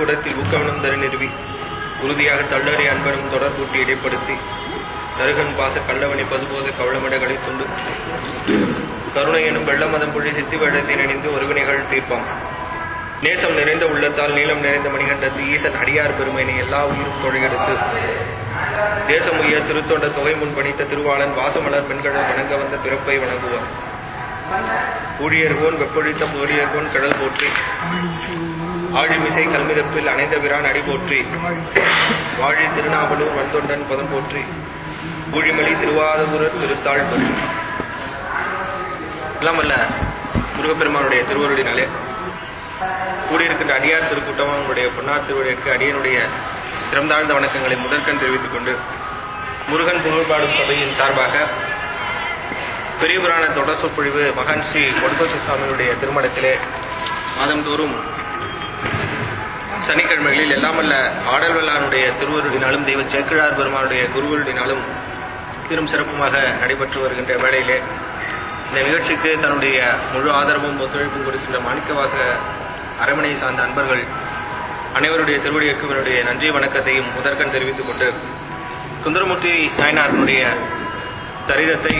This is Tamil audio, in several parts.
கூடத்தில் ஊக்கவனும் தரு நிறுவி உறுதியாக தள்ளறி அன்பனும் தொடர்பூட்டி இடைப்படுத்தி தருகன் பாச கள்ளவனி பதுபோத கவளமடைகளை துண்டு கருணை எனும் வெள்ளமதம் புள்ளி சித்தி வெள்ளத்தை நினைந்து ஒருவினைகள் தீர்ப்பாம் நேசம் நிறைந்த உள்ளத்தால் நீளம் நிறைந்த மணிகண்டத்து ஈசன் அடியார் பெருமையினை எல்லா உயிரும் தொழிலெடுத்து தேசம் உய்ய திருத்தொண்ட தொகை முன் பணித்த திருவாளன் வாசமலர் பெண்கள் வணங்க வந்த பிறப்பை வணங்குவார் ஊழியர்கோன் வெப்பொழித்த புகழியர்கோன் கடல் போற்றி ஆழிமிசை கல்மிதப்பில் அணைந்த விரான் அடி போற்றி வாழி திருநாவலூர் வந்தொண்டன் பதம் போற்றி ஊழிமலி திருவாரூரர் திருத்தாள் பற்றி எல்லாம் வல்ல முருகப்பெருமானுடைய திருவருளினாலே கூடியிருக்கின்ற அடியார் திருக்கூட்டம் அவங்களுடைய பொன்னார் திருவடிக்கு அடியனுடைய சிறந்தாழ்ந்த வணக்கங்களை முதற்கண் தெரிவித்துக் கொண்டு முருகன் புகழ்பாடும் சபையின் சார்பாக பெரிய புராண தொடர் சொற்பொழிவு மகான் ஸ்ரீ கொடுக்கோசி சுவாமியுடைய திருமணத்திலே மாதந்தோறும் சனிக்கிழமைகளில் எல்லாமல்ல ஆடல் வல்லானுடைய திருவருடினாலும் தெய்வ சேக்கிழார் பெருமானுடைய குருவருடினாலும் பெரும் சிறப்புமாக நடைபெற்று வருகின்ற வேளையிலே இந்த நிகழ்ச்சிக்கு தன்னுடைய முழு ஆதரவும் ஒத்துழைப்பும் கொடுக்கின்ற மாணிக்கவாச அரமனை சார்ந்த அன்பர்கள் அனைவருடைய திருவடிக்கு இவருடைய நன்றி வணக்கத்தையும் முதற்கண் தெரிவித்துக் கொண்டு சுந்தரமூர்த்தி நாயனாரனுடைய சரிதத்தை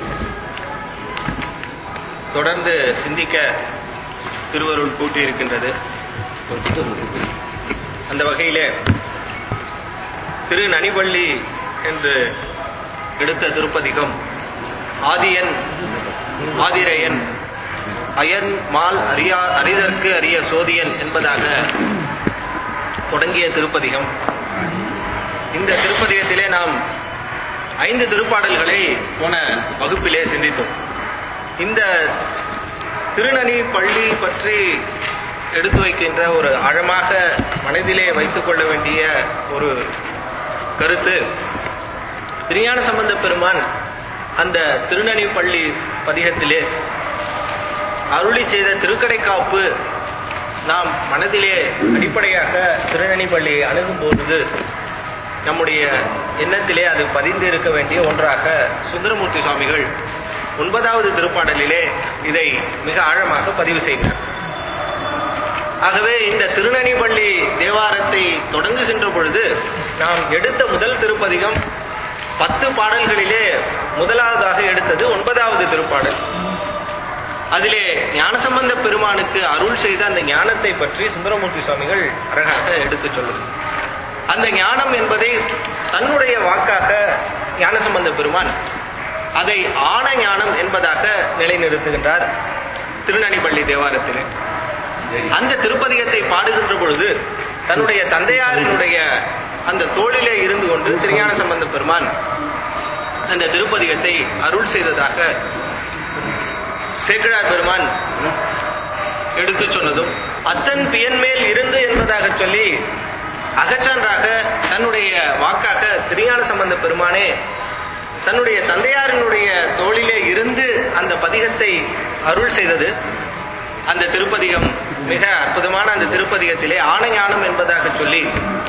தொடர்ந்து சிந்திக்க திருவருள் கூட்டியிருக்கின்றது அந்த வகையிலே திரு நனிவள்ளி என்று எடுத்த திருப்பதிகம் ஆதியன் ஆதிரையன் அயன் மால் அறியா அறிதற்கு அரிய சோதியன் என்பதாக தொடங்கிய திருப்பதிகம் இந்த திருப்பதிகத்திலே நாம் ஐந்து திருப்பாடல்களை போன வகுப்பிலே சிந்தித்தோம் இந்த திருநனி பள்ளி பற்றி எடுத்து வைக்கின்ற ஒரு ஆழமாக மனதிலே வைத்துக் கொள்ள வேண்டிய ஒரு கருத்து திருஞான சம்பந்த பெருமான் அந்த திருநனி பள்ளி பதிகத்திலே அருளி செய்த திருக்கடைக்காப்பு நாம் மனதிலே அடிப்படையாக திருநனி பள்ளியை அணுகும் பொழுது நம்முடைய எண்ணத்திலே அது பதிந்து இருக்க வேண்டிய ஒன்றாக சுந்தரமூர்த்தி சுவாமிகள் ஒன்பதாவது திருப்பாடலிலே இதை மிக ஆழமாக பதிவு செய்கிறார் ஆகவே இந்த திருநனிப்பள்ளி தேவாரத்தை தொடங்குகின்ற பொழுது நாம் எடுத்த முதல் திருப்பதிகம் பத்து பாடல்களிலே முதலாவதாக எடுத்தது ஒன்பதாவது திருப்பாடல் அதிலே ஞானசம்பந்த பெருமானுக்கு அருள் செய்த அந்த ஞானத்தை பற்றி சுந்தரமூர்த்தி சுவாமிகள் அழகாக எடுத்துச் சொல்லுது அந்த ஞானம் என்பதை தன்னுடைய வாக்காக ஞானசம்பந்த பெருமான் அதை ஆன ஞானம் என்பதாக நிலைநிறுத்துகின்றார் திருநனிப்பள்ளி தேவாரத்திலே அந்த திருப்பதிகத்தை பாடுகின்ற பொழுது தன்னுடைய தந்தையாரினுடைய அந்த தோளிலே இருந்து கொண்டு திருஞான சம்பந்த பெருமான் அந்த திருப்பதிகத்தை அருள் செய்ததாக சேக்கிழார் பெருமான் எடுத்து சொன்னதும் அத்தன் பியன்மேல் இருந்து என்பதாக சொல்லி அகச்சான்றாக தன்னுடைய வாக்காக திருஞான சம்பந்த பெருமானே தன்னுடைய தந்தையாரினுடைய தோளிலே இருந்து அந்த பதிகத்தை அருள் செய்தது அந்த திருப்பதிகம் மிக அற்புதமான அந்த திருப்பதிகத்திலே ஆன ஞானம் என்பதாக சொல்லி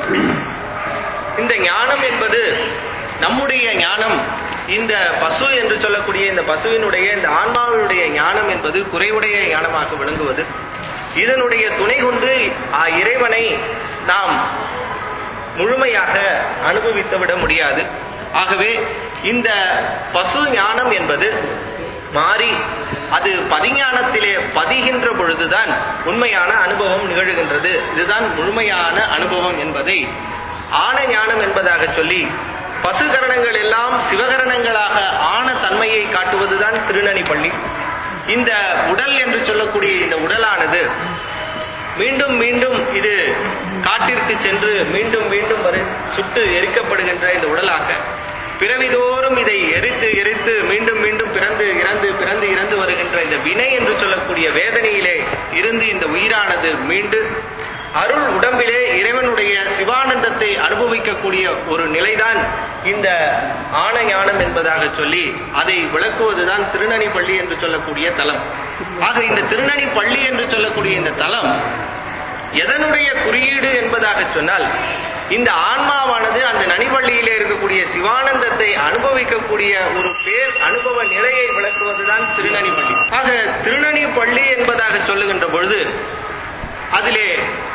இந்த ஞானம் என்பது நம்முடைய ஞானம் இந்த பசு என்று சொல்லக்கூடிய இந்த பசுவினுடைய இந்த ஆன்மாவினுடைய ஞானம் என்பது குறைவுடைய ஞானமாக விளங்குவது இதனுடைய துணை கொண்டு ஆ இறைவனை நாம் முழுமையாக அனுபவித்து விட முடியாது ஆகவே இந்த பசு ஞானம் என்பது மாறி அது பதிஞானத்திலே பதிகின்ற பொழுதுதான் உண்மையான அனுபவம் நிகழ்கின்றது இதுதான் முழுமையான அனுபவம் என்பதை ஆன ஞானம் என்பதாக சொல்லி பசுகரணங்கள் எல்லாம் சிவகரணங்களாக ஆன தன்மையை காட்டுவதுதான் திருநனி பள்ளி இந்த உடல் என்று சொல்லக்கூடிய இந்த உடலானது மீண்டும் மீண்டும் இது காட்டிற்கு சென்று மீண்டும் மீண்டும் வரு சுட்டு எரிக்கப்படுகின்ற இந்த உடலாக பிறவிதோறும் இதை எரித்து எரித்து மீண்டும் மீண்டும் பிறந்து இறந்து பிறந்து இறந்து வருகின்ற இந்த வினை என்று சொல்லக்கூடிய வேதனையிலே இருந்து இந்த உயிரானது மீண்டு அருள் உடம்பிலே இறைவனுடைய சிவானந்தத்தை அனுபவிக்கக்கூடிய ஒரு நிலைதான் இந்த ஆன ஞானம் என்பதாக சொல்லி அதை விளக்குவதுதான் திருநனி பள்ளி என்று சொல்லக்கூடிய தலம் ஆக இந்த திருநனி பள்ளி என்று சொல்லக்கூடிய இந்த தலம் எதனுடைய குறியீடு என்பதாக சொன்னால் இந்த ஆன்மாவானது அந்த நனிபள்ளியிலே இருக்கக்கூடிய சிவானந்தத்தை அனுபவிக்கக்கூடிய ஒரு பேர் அனுபவ நிலையை விளக்குவதுதான் திருநனி பள்ளி ஆக திருநனி பள்ளி என்பதாக சொல்லுகின்ற பொழுது அதிலே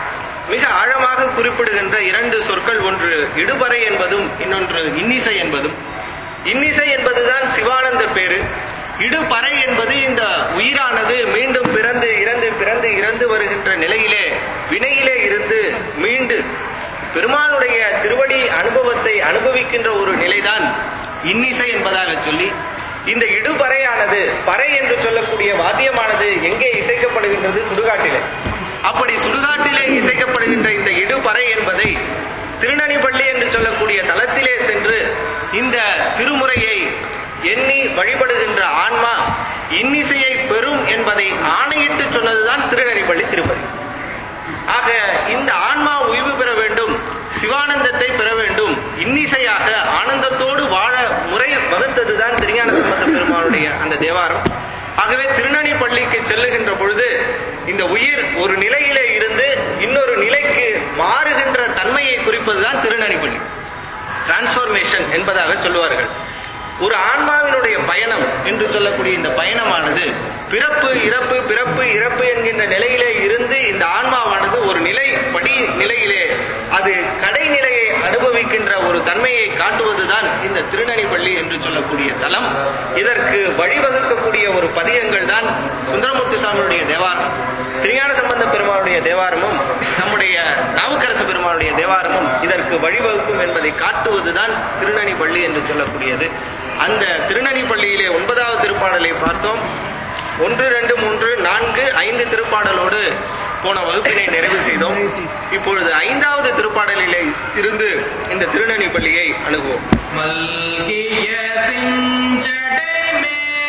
மிக ஆழமாக குறிப்பிடுகின்ற இரண்டு சொற்கள் ஒன்று இடுபறை என்பதும் இன்னொன்று இன்னிசை என்பதும் இன்னிசை என்பதுதான் சிவானந்த பேரு இடுபறை என்பது இந்த உயிரானது மீண்டும் பிறந்து இறந்து பிறந்து இறந்து வருகின்ற நிலையிலே வினையிலே இருந்து மீண்டு பெருமானுடைய திருவடி அனுபவத்தை அனுபவிக்கின்ற ஒரு நிலைதான் இன்னிசை என்பதாக சொல்லி இந்த இடுபறையானது பறை என்று சொல்லக்கூடிய வாத்தியமானது எங்கே இசைக்கப்படுகின்றது சுடுகாட்டிலே அப்படி சுடுகாட்டிலே இசைக்கப்படுகின்ற இந்த இடுபறை என்பதை திருநனிப்பள்ளி என்று சொல்லக்கூடிய தலத்திலே சென்று இந்த திருமுறையை எண்ணி வழிபடுகின்ற ஆன்மா இன்னிசையை பெறும் என்பதை ஆணையிட்டு சொன்னதுதான் திருநெறிப்பள்ளி திருப்பதி ஆக இந்த ஆன்மா ஓய்வு பெற வேண்டும் சிவானந்தத்தை பெற வேண்டும் இன்னிசையாக ஆனந்தத்தோடு வாழ முறை வகுத்ததுதான் திருஞான சம்பந்த பெருமானுடைய அந்த தேவாரம் ஆகவே திருநனி பள்ளிக்கு செல்லுகின்ற பொழுது இந்த உயிர் ஒரு நிலையிலே இருந்து இன்னொரு நிலைக்கு மாறுகின்ற தன்மையை குறிப்பதுதான் திருநனி பள்ளி டிரான்ஸ்பர்மேஷன் என்பதாக சொல்லுவார்கள் ஒரு ஆன்மாவினுடைய பயணம் என்று சொல்லக்கூடிய இந்த பயணமானது பிறப்பு இறப்பு பிறப்பு இறப்பு என்கின்ற நிலையிலே இருந்து இந்த ஆன்மாவானது ஒரு நிலை படி நிலையிலே அது கடைநிலையை அனுபவிக்கின்ற ஒரு தன்மையை காட்டுவதுதான் இந்த திருநனிப்பள்ளி என்று சொல்லக்கூடிய தலம் இதற்கு வழிவகுக்கக்கூடிய ஒரு பதியங்கள் தான் சுந்தரமூர்த்தி சுவாமியுடைய தேவாரம் திருஞான சம்பந்த பெருமானுடைய தேவாரமும் நம்முடைய நாவுக்கரசு பெருமானுடைய தேவாரமும் இதற்கு வழிவகுக்கும் என்பதை காட்டுவதுதான் திருநனிப்பள்ளி என்று சொல்லக்கூடியது அந்த திருநனிப்பள்ளியிலே ஒன்பதாவது திருப்பாடலை பார்த்தோம் ஒன்று ரெண்டு மூன்று நான்கு ஐந்து திருப்பாடலோடு போன வகுப்பினை நிறைவு செய்தோம் இப்பொழுது ஐந்தாவது திருப்பாடலிலே இருந்து இந்த திருநனி பள்ளியை அணுகுவோம் மல்கிய செஞ்சடைமே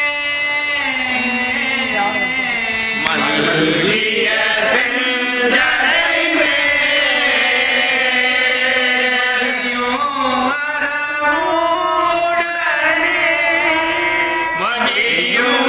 மல்கிய செஞ்சடைமே மதியும்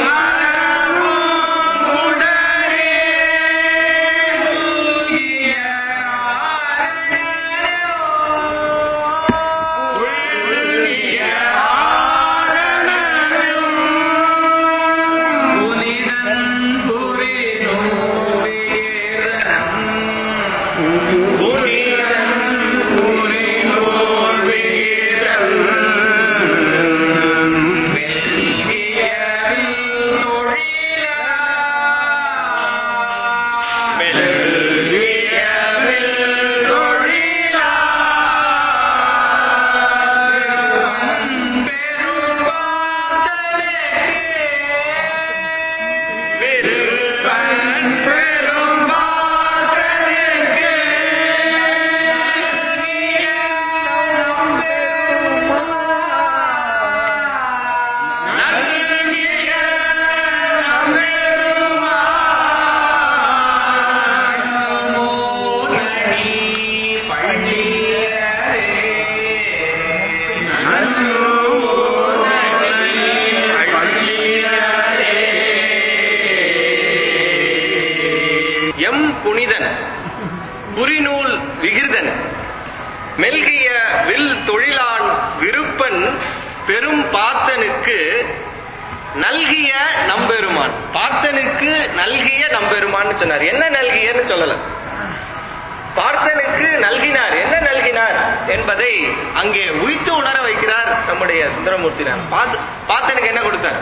எம் புனிதன் குறிநூல் விகிர்தன் மெல்கிய வில் தொழிலான் விருப்பன் பெரும் பார்த்தனுக்கு நல்கிய நம்பெருமான் பார்த்தனுக்கு நல்கிய நம்பெருமான்னு சொன்னார் என்ன நல்கியன்னு சொல்லல பார்த்தனுக்கு நல்கினார் என்ன நல்கினார் என்பதை அங்கே உய்த்து உணர வைக்கிறார் நம்முடைய சுந்தரமூர்த்தினார் பார்த்து பார்த்தனுக்கு என்ன கொடுத்தார்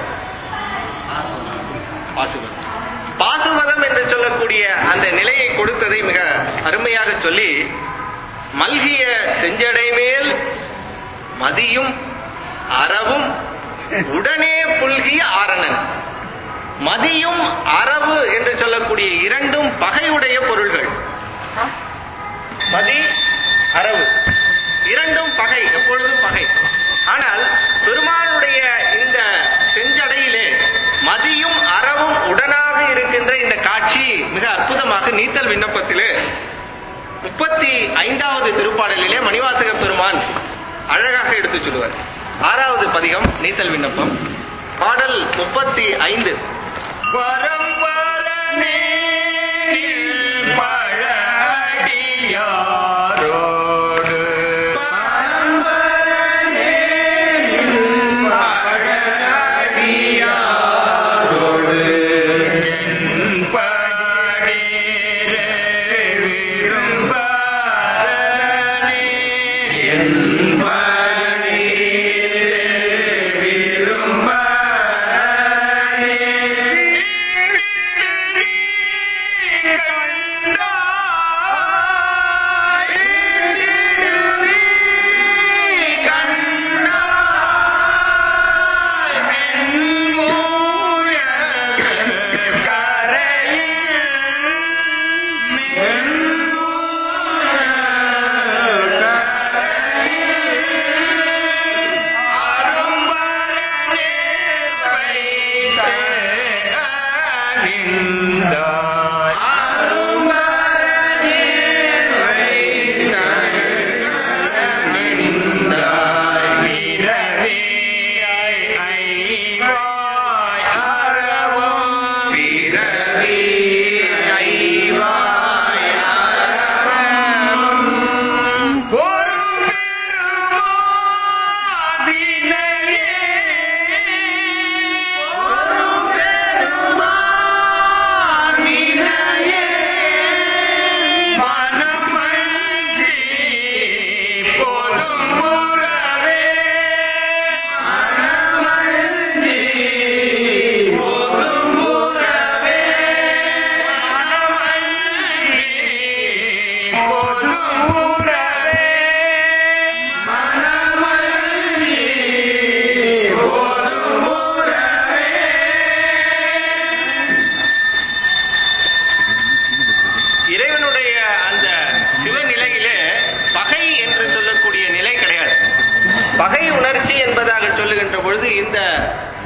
பாசுபதம் பாசுபதம் என்று சொல்லக்கூடிய அந்த நிலையை கொடுத்ததை மிக அருமையாக சொல்லி மல்கிய செஞ்சடை மேல் மதியும் அறவும் உடனே புல்கிய ஆரணன் மதியும் அரவு என்று சொல்லக்கூடிய இரண்டும் பகையுடைய பொருள்கள் மதி அரவு இரண்டும் பகை எப்பொழுதும் பகை ஆனால் பெருமானுடைய இந்த செஞ்சடையிலே மதியும் அறவும் உடனாக இருக்கின்ற இந்த காட்சி மிக அற்புதமாக நீத்தல் விண்ணப்பத்திலே முப்பத்தி ஐந்தாவது திருப்பாடலிலே மணிவாசக பெருமான் அழகாக எடுத்துச் சொல்லுவார் ஆறாவது பதிகம் நீத்தல் விண்ணப்பம் பாடல் முப்பத்தி ஐந்து பரம்பரனே பழடியாரோடு பரம்பரனே பழடியாரோடு என்படிரே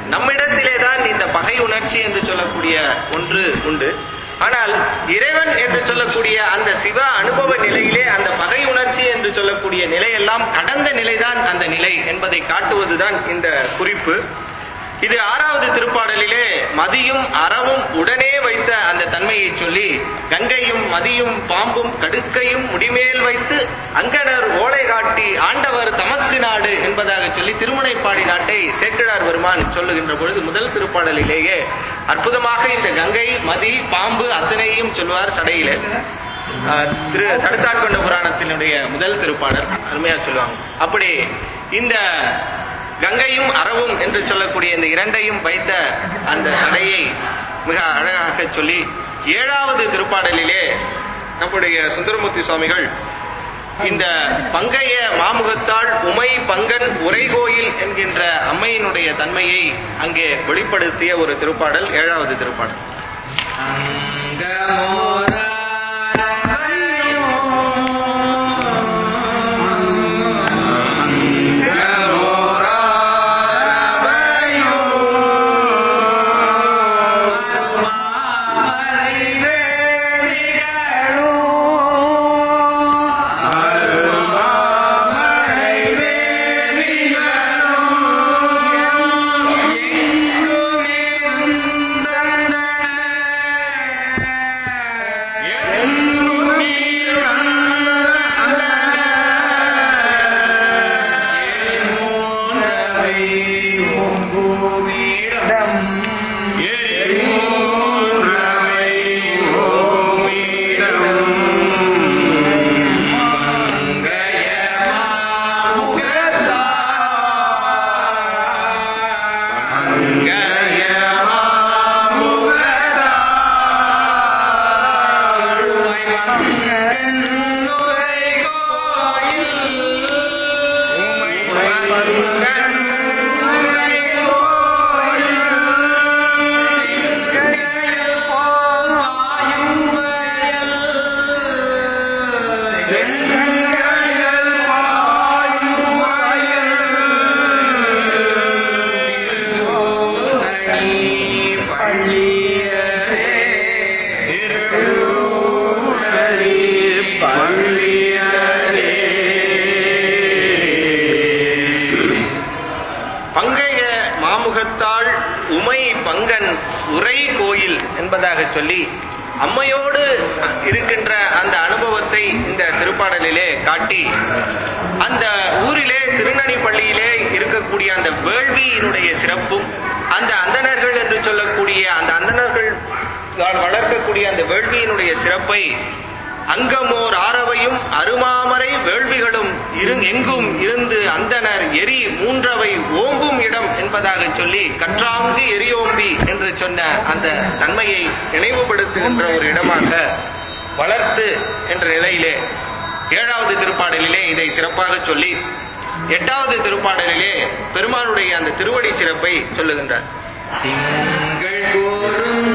நம்மிடத்திலே தான் இந்த பகை உணர்ச்சி என்று சொல்லக்கூடிய ஒன்று உண்டு ஆனால் இறைவன் என்று சொல்லக்கூடிய அந்த சிவ அனுபவ நிலையிலே அந்த பகை உணர்ச்சி என்று சொல்லக்கூடிய நிலையெல்லாம் கடந்த நிலைதான் அந்த நிலை என்பதை காட்டுவதுதான் இந்த குறிப்பு இது ஆறாவது திருப்பாடலிலே மதியும் அறவும் உடனே வைத்த அந்த தன்மையை சொல்லி கங்கையும் மதியும் பாம்பும் கடுக்கையும் முடிமேல் வைத்து அங்கனர் ஓலை காட்டி ஆண்டவர் தமக்கு நாடு என்பதாக சொல்லி திருமுனைப்பாடி நாட்டை சேக்கிழார் பெருமான் சொல்லுகின்ற பொழுது முதல் திருப்பாடலிலேயே அற்புதமாக இந்த கங்கை மதி பாம்பு அத்தனையும் சொல்வார் சடையிலே ஆஹ் திரு தடுத்தாட்கொண்ட புராணத்தினுடைய முதல் திருப்பாடல் அருமையா சொல்லுவாங்க அப்படி இந்த கங்கையும் அறவும் என்று சொல்லக்கூடிய இந்த இரண்டையும் வைத்த அந்த சடையை மிக அழகாக சொல்லி ஏழாவது திருப்பாடலிலே நம்முடைய சுந்தரமூர்த்தி சுவாமிகள் இந்த பங்கைய மாமுகத்தாள் உமை பங்கன் உரைகோயில் என்கின்ற அம்மையினுடைய தன்மையை அங்கே வெளிப்படுத்திய ஒரு திருப்பாடல் ஏழாவது திருப்பாடல் பங்கைய மாமுகத்தாள் உமை பங்கன் உரை கோயில் என்பதாக சொல்லி அம்மையோடு இருக்கின்ற அந்த அனுபவத்தை இந்த திருப்பாடலிலே காட்டி அந்த ஊரிலே திருநனி பள்ளியிலே இருக்கக்கூடிய அந்த வேள்வியினுடைய சிறப்பும் அந்த அந்தணர்கள் என்று சொல்லக்கூடிய அந்த அந்தணர்கள் வளர்க்கக்கூடிய அந்த வேள்வியினுடைய சிறப்பை அங்கமோர் ஆரவையும் அருமாமரை வேள்விகளும் இரு எங்கும் இருந்து அந்தனர் எரி மூன்றவை ஓம்பும் இடம் என்பதாக சொல்லி கற்றாங்கு எரியோம்பி என்று சொன்ன அந்த தன்மையை நினைவுபடுத்துகின்ற ஒரு இடமாக வளர்த்து என்ற நிலையிலே ஏழாவது திருப்பாடலிலே இதை சிறப்பாக சொல்லி எட்டாவது திருப்பாடலிலே பெருமானுடைய அந்த திருவடி சிறப்பை சொல்லுகின்றார் திங்கள் கூறும்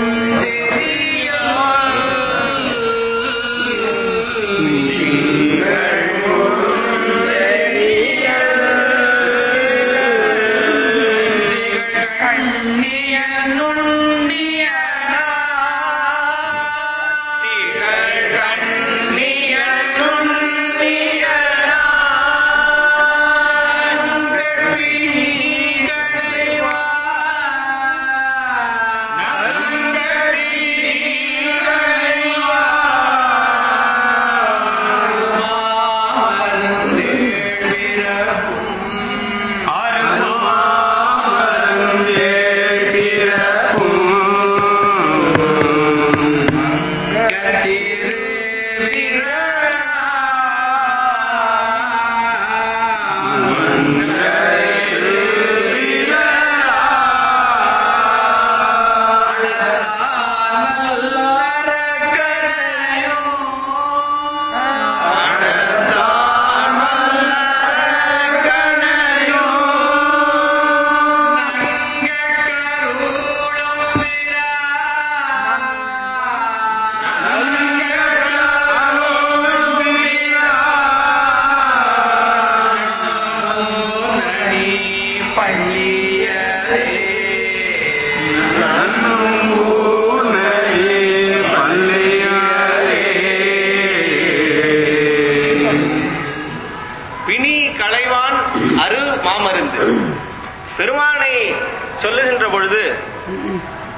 Thank you.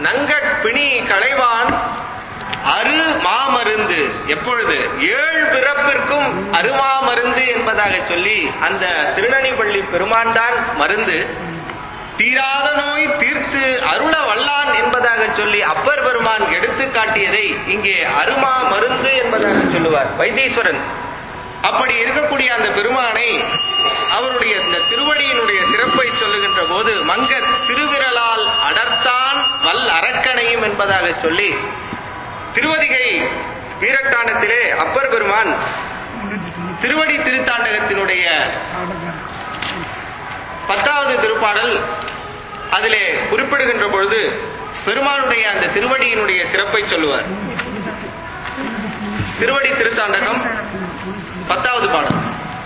நங்கட் பிணி களைவான் அரு மாமருந்து எப்பொழுது ஏழு பிறப்பிற்கும் அருமாமருந்து என்பதாக சொல்லி அந்த திருநனிப்பள்ளி பெருமான் தான் மருந்து தீராத நோய் தீர்த்து அருள வல்லான் என்பதாக சொல்லி அப்பர் பெருமான் எடுத்து காட்டியதை இங்கே அருமா மருந்து என்பதாக சொல்லுவார் வைத்தீஸ்வரன் அப்படி இருக்கக்கூடிய அந்த பெருமானை அவருடைய இந்த திருவடியினுடைய சிறப்பை சொல்லுகின்ற போது மங்க திருவிரலால் அடர்த்தான் வல் அரக்கனையும் என்பதாக சொல்லி திருவதிகை வீரட்டானத்திலே அப்பர் பெருமான் திருவடி திருத்தாண்டகத்தினுடைய பத்தாவது திருப்பாடல் அதிலே குறிப்பிடுகின்ற பொழுது பெருமானுடைய அந்த திருவடியினுடைய சிறப்பை சொல்லுவார் திருவடி திருத்தாண்டகம் பத்தாவது பாடல்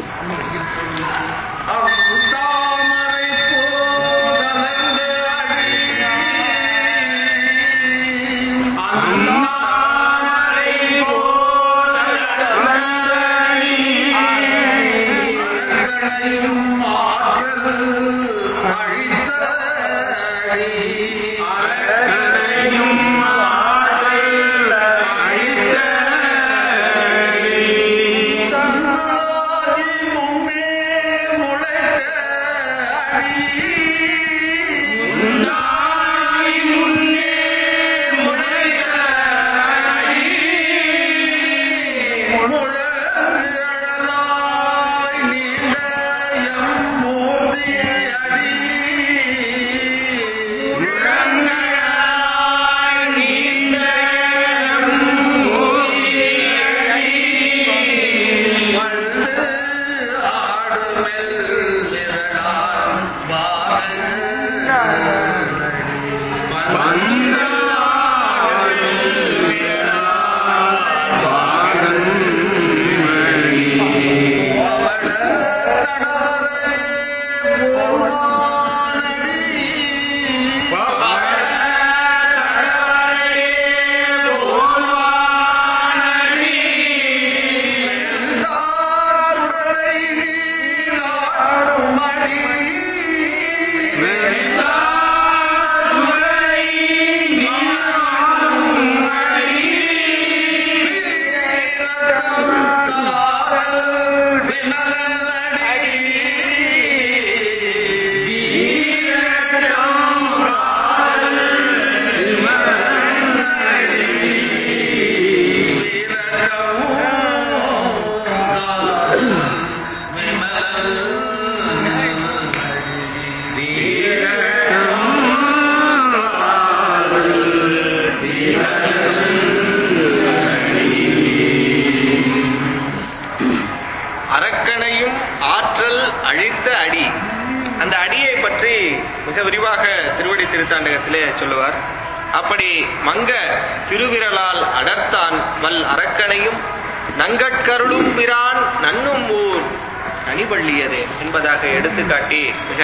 அரக்கனையும் ஆற்றல் அழித்த அடி அந்த அடியை பற்றி மிக விரிவாக திருவடி திருத்தாண்டகத்திலே சொல்லுவார் அப்படி மங்க திருவிரலால் அடர்த்தான் வல் அரக்கனையும் நங்கட்கருளும் பிரான் நன்னும் ஊர் கனிவள்ளியதே என்பதாக எடுத்துக்காட்டி மிக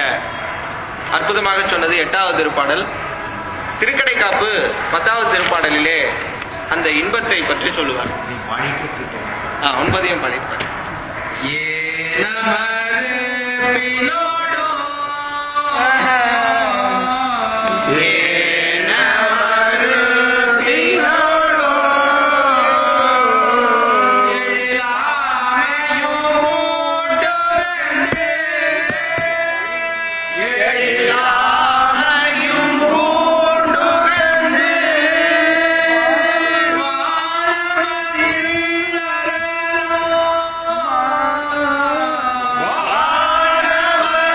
அற்புதமாக சொன்னது எட்டாவது திருப்பாடல் திருக்கடைக்காப்பு பத்தாவது திருப்பாடலிலே அந்த இன்பத்தை பற்றி சொல்லுவார் ஆ, ஒன்பதையும் படிப்பேன் வாழ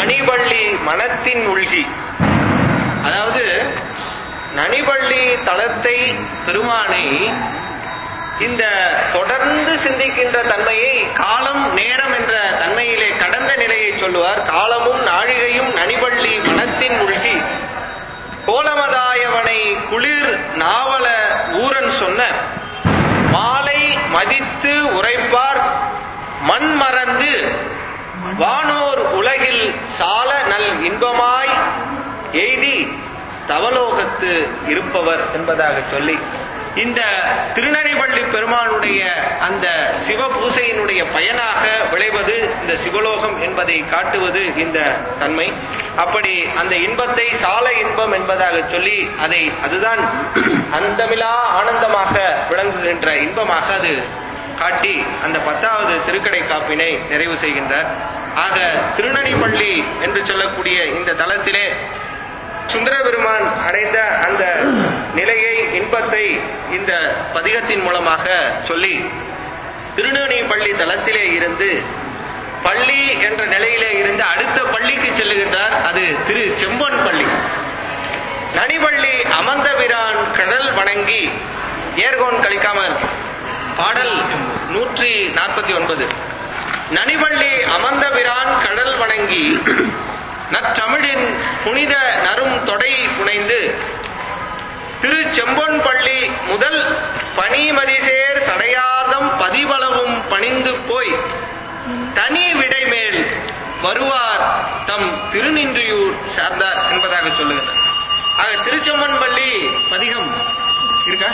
நனிவள்ளி மனத்தின் உள்கி அதாவது நனிவள்ளி தளத்தை பெருமானை இந்த தொடர்ந்து சிந்திக்கின்ற தன்மையை காலம் நேரம் என்ற தன்மையிலே கடந்த நிலையை சொல்லுவார் காலமும் நாழிகையும் நனிவள்ளி மனத்தின் உள்கி கோலமதாயவனை குளிர் நாவல ஊரன் சொன்ன மாலை மதித்து உரைப்பார் மண் மறந்து வானோர் உலகில் சால நல் இன்பமாய் எய்தி தவலோகத்து இருப்பவர் என்பதாக சொல்லி இந்த திருநறைவள்ளி பெருமானுடைய அந்த சிவ பூசையினுடைய பயனாக விளைவது இந்த சிவலோகம் என்பதை காட்டுவது இந்த தன்மை அப்படி அந்த இன்பத்தை சால இன்பம் என்பதாக சொல்லி அதை அதுதான் அந்தமிலா ஆனந்தமாக விளங்குகின்ற இன்பமாக அது காட்டி அந்த பத்தாவது திருக்கடை காப்பினை நிறைவு செய்கின்றார் ஆக திருநனிப்பள்ளி என்று சொல்லக்கூடிய இந்த தலத்திலே சுந்தர பெருமான் அடைந்த அந்த நிலையை இன்பத்தை இந்த பதிகத்தின் மூலமாக சொல்லி திருநெல்வேலி தலத்திலே இருந்து பள்ளி என்ற நிலையிலே இருந்து அடுத்த பள்ளிக்கு செல்லுகின்றார் அது திரு செம்பொன் பள்ளி நனிவள்ளி அமர்ந்த பிரான் கடல் வணங்கி ஏர்கோன் கழிக்காமல் பாடல் நூற்றி நாற்பத்தி ஒன்பது நனிவள்ளி அமர்ந்த பிரான் கடல் வணங்கி நற்றமிழின் புனித நரும் தொடை புனைந்து திரு செம்பொன் பள்ளி முதல் பனிமதிசேர் சடையார்தம் பதிவளவும் பணிந்து போய் தனி விடைமேல் வருவார் தம் திருநின்றியூர் சார்ந்தார் என்பதாக சொல்லுகிறார் ஆக திருச்செம்பன் பள்ளி பதிகம் இருக்கா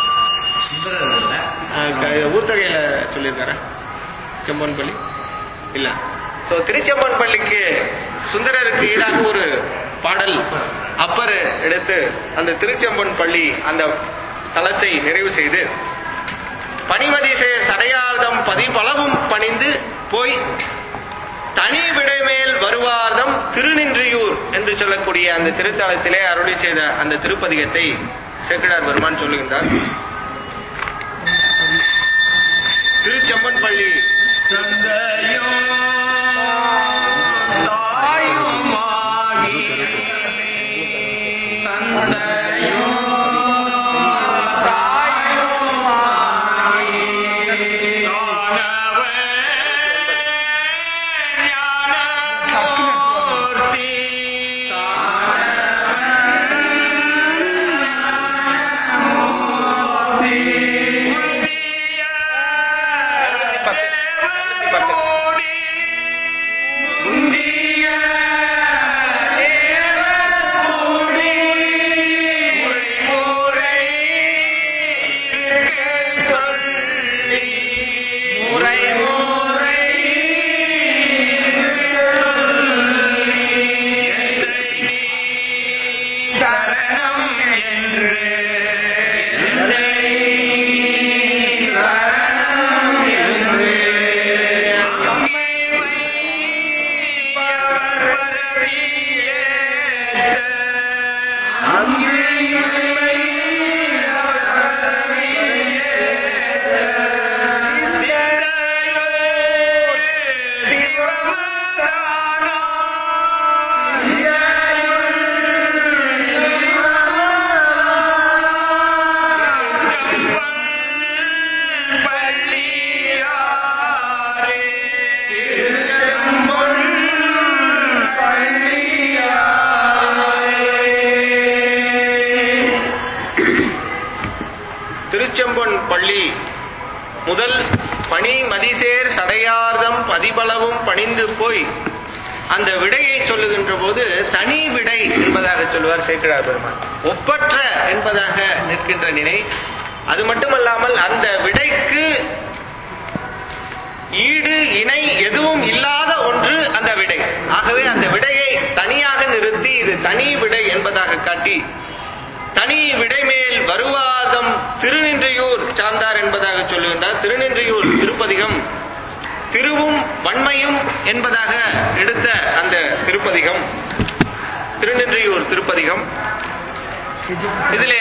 ஊர்த்தகையில சொல்லியிருக்காரா செம்பன் பள்ளி இல்ல சோ திருச்செம்பன் பள்ளிக்கு சுந்தரருக்கு ஈடாக ஒரு பாடல் அப்பர் எடுத்து அந்த திருச்செம்பன் பள்ளி அந்த தலத்தை நிறைவு செய்து பனிமதிசே சடையார்தம் பதிபலவும் பணிந்து போய் தனி விடைமேல் வருவார்தம் திருநின்றியூர் என்று சொல்லக்கூடிய அந்த திருத்தலத்திலே அருளி செய்த அந்த திருப்பதிகத்தை சேக்கிடார் பெருமான் சொல்லுகின்றார் திருச்செம்பன் பள்ளி திருச்செம்பொன் பள்ளி முதல் பனி மதிசேர் சடையார்தம் பதிபலவும் பணிந்து போய் அந்த விடையை சொல்லுகின்ற போது தனி விடை என்பதாக சொல்லுவார் சேக்கிழார் பெருமான் ஒப்பற்ற என்பதாக நிற்கின்ற நிலை அது மட்டுமல்லாமல் அந்த விடைக்கு ஈடு இணை எதுவும் இல்லாத ஒன்று அந்த விடை ஆகவே அந்த விடையை தனியாக நிறுத்தி இது தனி விடை என்பதாக காட்டி தனி விடைமேல் வருவாதம் திருநின்றையூர் சார்ந்தார் என்பதாக சொல்லுகின்றார் திருநின்றையூர் திருப்பதிகம் திருவும் வன்மையும் என்பதாக எடுத்த அந்த திருப்பதிகம் திருநின்றையூர் திருப்பதிகம் இதிலே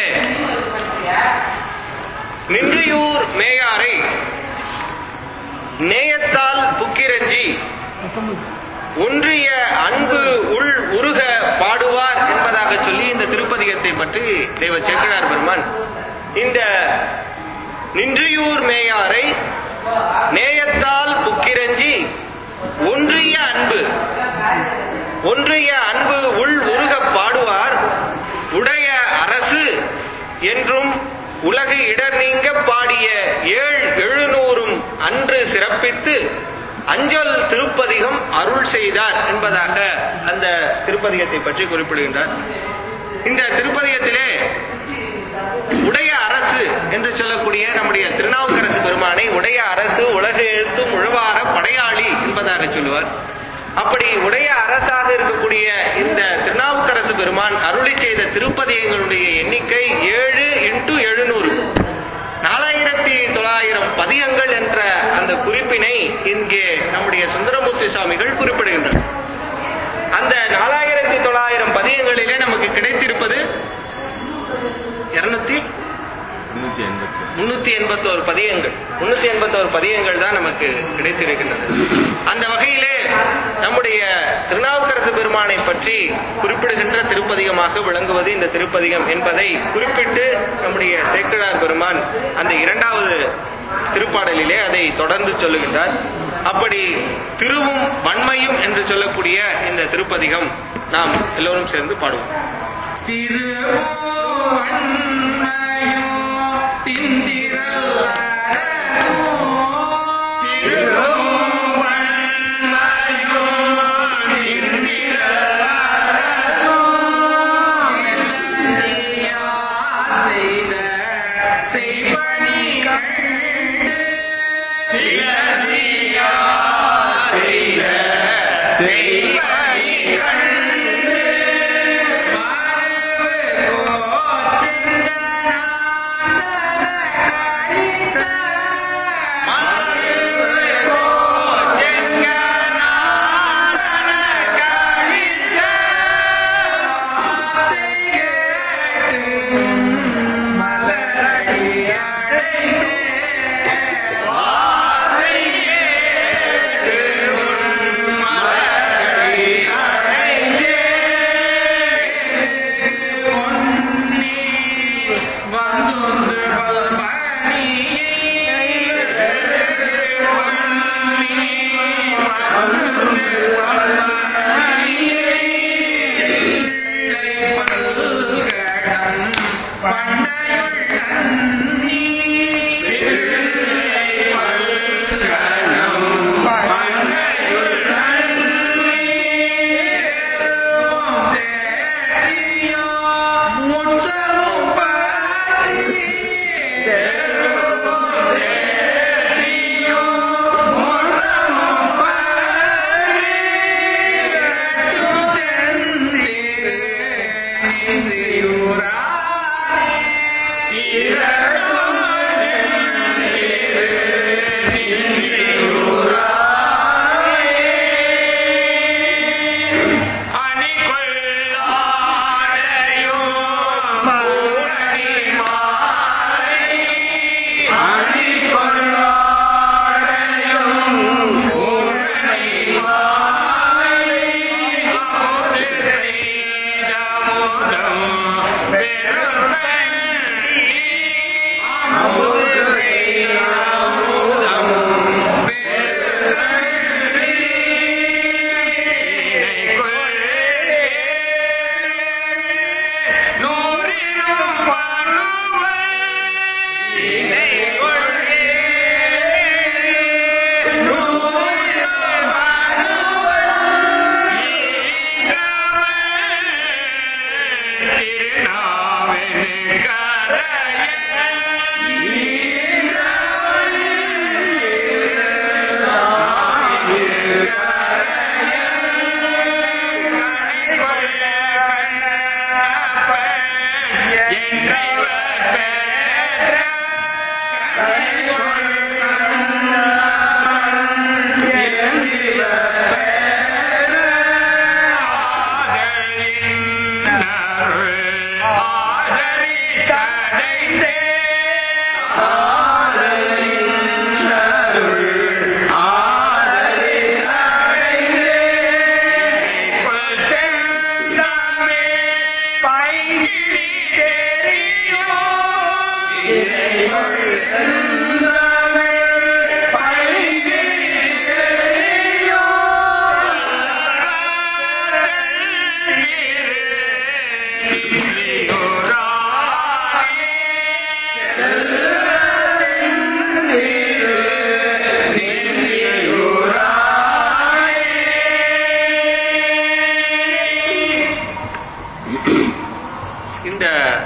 நின்றியூர் மேயாரை நேயத்தால் புக்கிரஞ்சி ஒன்றிய அன்பு உள் உருக பாடுவார் என்பதாக சொல்லி இந்த திருப்பதிகத்தை பற்றி தெய்வ சேக்கடார் பெருமான் இந்த நின்றியூர் மேயாரை நேயத்தால் புக்கிரஞ்சி ஒன்றிய அன்பு ஒன்றிய அன்பு உள் உருக பாடுவார் உடைய அரசு என்றும் உலகு இடர் நீங்க பாடிய ஏழ் எழுநூறும் அன்று சிறப்பித்து அஞ்சல் திருப்பதிகம் அருள் செய்தார் என்பதாக அந்த திருப்பதிகத்தை பற்றி குறிப்பிடுகின்றார் இந்த திருப்பதிகத்திலே உடைய அரசு என்று சொல்லக்கூடிய நம்முடைய திருநாவுக்கரசு பெருமானை உடைய அரசு உலக எழுத்தும் உழவார படையாளி என்பதாக சொல்லுவார் அப்படி உடைய அரசாக இருக்கக்கூடிய இந்த திருநாவுக்கரசு பெருமான் அருளி செய்த திருப்பதியங்களுடைய எண்ணிக்கை ஏழு இன்டு எழுநூறு நாலாயிரத்தி தொள்ளாயிரம் பதியங்கள் என்ற அந்த குறிப்பினை இங்கே நம்முடைய சுந்தரமூர்த்தி சுவாமிகள் குறிப்பிடுகின்றனர் அந்த நாலாயிரத்தி தொள்ளாயிரம் பதியங்களிலே நமக்கு கிடைத்திருப்பது இருநூத்தி முன்னூத்தி எண்பத்தோரு பதியங்கள் முன்னூத்தி எண்பத்தோரு பதியங்கள் தான் நமக்கு கிடைத்திருக்கின்றது அந்த வகையிலே நம்முடைய திருநாவுக்கரசு பெருமானை பற்றி குறிப்பிடுகின்ற திருப்பதிகமாக விளங்குவது இந்த திருப்பதிகம் என்பதை குறிப்பிட்டு நம்முடைய சேக்கிழார் பெருமான் அந்த இரண்டாவது திருப்பாடலிலே அதை தொடர்ந்து சொல்லுகின்றார் அப்படி திருவும் வன்மையும் என்று சொல்லக்கூடிய இந்த திருப்பதிகம் நாம் எல்லோரும் சேர்ந்து பாடுவோம் திருவன்மையோ திந்திரல்லரசோ திருவன்மையோ திந்திரல்லரசோ இல்லந்தியா செய்த செய்பணி கண்டு சிலந்தியா செய்த செய்பணி கண்டு மரபு கோச்சென்ற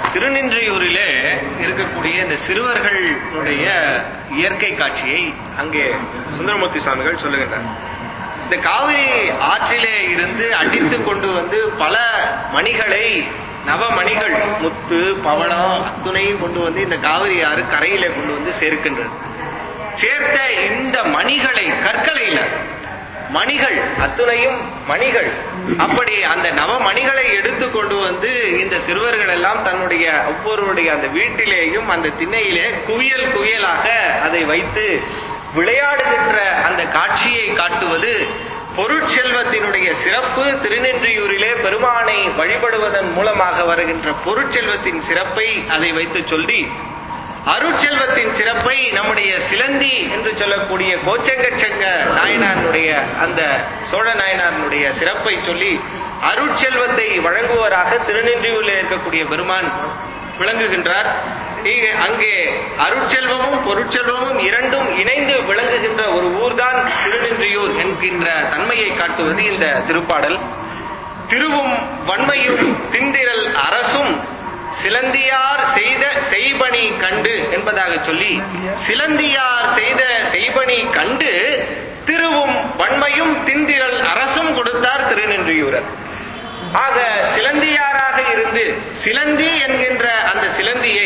திருநின்றையூரிலே இருக்கக்கூடிய இந்த சிறுவர்களுடைய இயற்கை காட்சியை அங்கே சுந்தரமூர்த்தி சுவாமிகள் சொல்லுகின்றார் இந்த காவிரி ஆற்றிலே இருந்து அடித்து கொண்டு வந்து பல மணிகளை நவமணிகள் முத்து பவளம் அத்துணையும் கொண்டு வந்து இந்த காவிரி ஆறு கரையிலே கொண்டு வந்து சேர்க்கின்றது சேர்த்த இந்த மணிகளை கற்களை இல்ல மணிகள் அத்துணையும் மணிகள் அப்படி அந்த நவ மணிகளை எடுத்து கொண்டு வந்து இந்த சிறுவர்கள் எல்லாம் தன்னுடைய ஒவ்வொருவருடைய அந்த வீட்டிலேயும் அந்த திண்ணையிலே குவியல் குவியலாக அதை வைத்து விளையாடுகின்ற அந்த காட்சியை காட்டுவது பொருட்செல்வத்தினுடைய சிறப்பு திருநென்றியூரிலே பெருமானை வழிபடுவதன் மூலமாக வருகின்ற பொருட்செல்வத்தின் சிறப்பை அதை வைத்து சொல்லி அருட்செல்வத்தின் சிறப்பை நம்முடைய சிலந்தி என்று சொல்லக்கூடிய கோச்சங்கச்சங்க நாயனாருடைய அந்த சோழ நாயனாருடைய சிறப்பை சொல்லி அருட்செல்வத்தை வழங்குவராக திருநென்றியூரில் இருக்கக்கூடிய பெருமான் விளங்குகின்றார் இங்கே- அங்கே அருட்செல்வமும் பொருட்செல்வமும் இரண்டும் இணைந்து விளங்குகின்ற ஒரு ஊர்தான் திருநின்றியூர் என்கின்ற தன்மையை காட்டுவது இந்த திருப்பாடல் திருவும் வன்மையும் திந்திரல் அரசும் சிலந்தியார் செய்த செய்பணி கண்டு என்பதாக சொல்லி சிலந்தியார் செய்த செய்பணி கண்டு திருவும் வன்மையும் திந்திரல் அரசும் கொடுத்தார் திருநின்றியூரர் ஆக சிலந்தியாராக இருந்து சிலந்தி என்கின்ற அந்த சிலந்தியை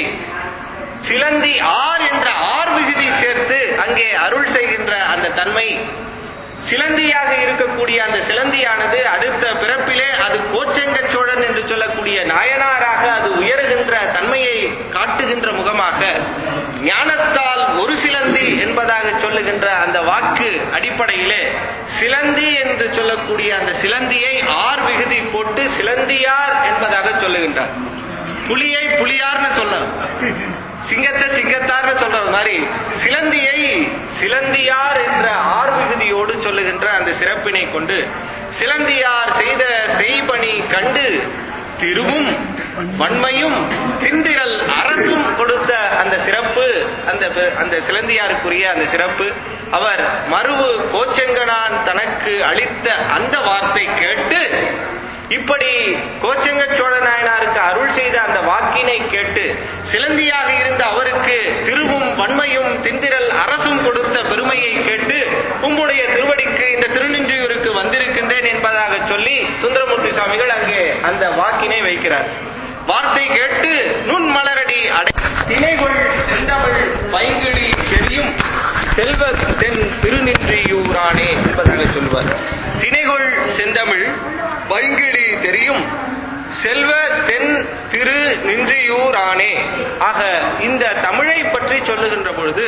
சிலந்தி ஆர் என்ற ஆர் விகுதி சேர்த்து அங்கே அருள் செய்கின்ற அந்த தன்மை சிலந்தியாக இருக்கக்கூடிய அந்த சிலந்தியானது அடுத்த பிறப்பிலே அது கோச்செங்க சோழன் என்று சொல்லக்கூடிய நாயனாராக அது உயருகின்ற தன்மையை காட்டுகின்ற முகமாக ஞானத்தால் ஒரு சிலந்தி என்பதாக சொல்லுகின்ற அந்த வாக்கு அடிப்படையிலே சிலந்தி என்று சொல்லக்கூடிய அந்த சிலந்தியை ஆர் விகுதி போட்டு சிலந்தியார் என்பதாக சொல்லுகின்றார் புலியை புலியார்னு சொல்லலாம் சிங்கத்தை சிங்கத்தார்னு சொல்ற மாதிரி சிலந்தியை சிலந்தியார் என்ற ஆர் விகுதியோடு சொல்லுகின்ற அந்த சிறப்பினை கொண்டு சிலந்தியார் செய்த செய்பணி கண்டு திருவும் வன்மையும் திந்திரல் அரசும் கொடுத்த அந்த சிறப்பு அந்த பெ- அந்த சிலந்தியாருக்குரிய அந்த சிறப்பு அவர் மருவு கோச்செங்கனான் தனக்கு அளித்த அந்த வார்த்தை கேட்டு இப்படி கோச்செங்க சோழ நாயனாருக்கு அருள் செய்த அந்த வாக்கினை கேட்டு சிலந்தியாக இருந்த அவருக்கு திருவும் வன்மையும் திந்திரல் அரசும் கொடுத்த பெருமையை கேட்டு உம்முடைய திருவடிக்கு இந்த திருநின்றியூருக்கு வந்திருக்கின்றேன் என்பதாக சொல்லி சுந்தரமூர்த்தி சுவாமிகள் அங்கே அந்த வாக்கினை வைக்கிறார் வார்த்தை கேட்டு நுண் மலரடி அடை திணைகொள் செந்தமிழ் பைங்கிழி தெரியும் செல்வ தென் திருநின்றியூரானே என்பதாக சொல்வார் திணைகொள் செந்தமிழ் பைங்கிழி தெரியும் செல்வ தென் திரு நின்றியூரானே ஆக இந்த தமிழை பற்றி சொல்லுகின்ற பொழுது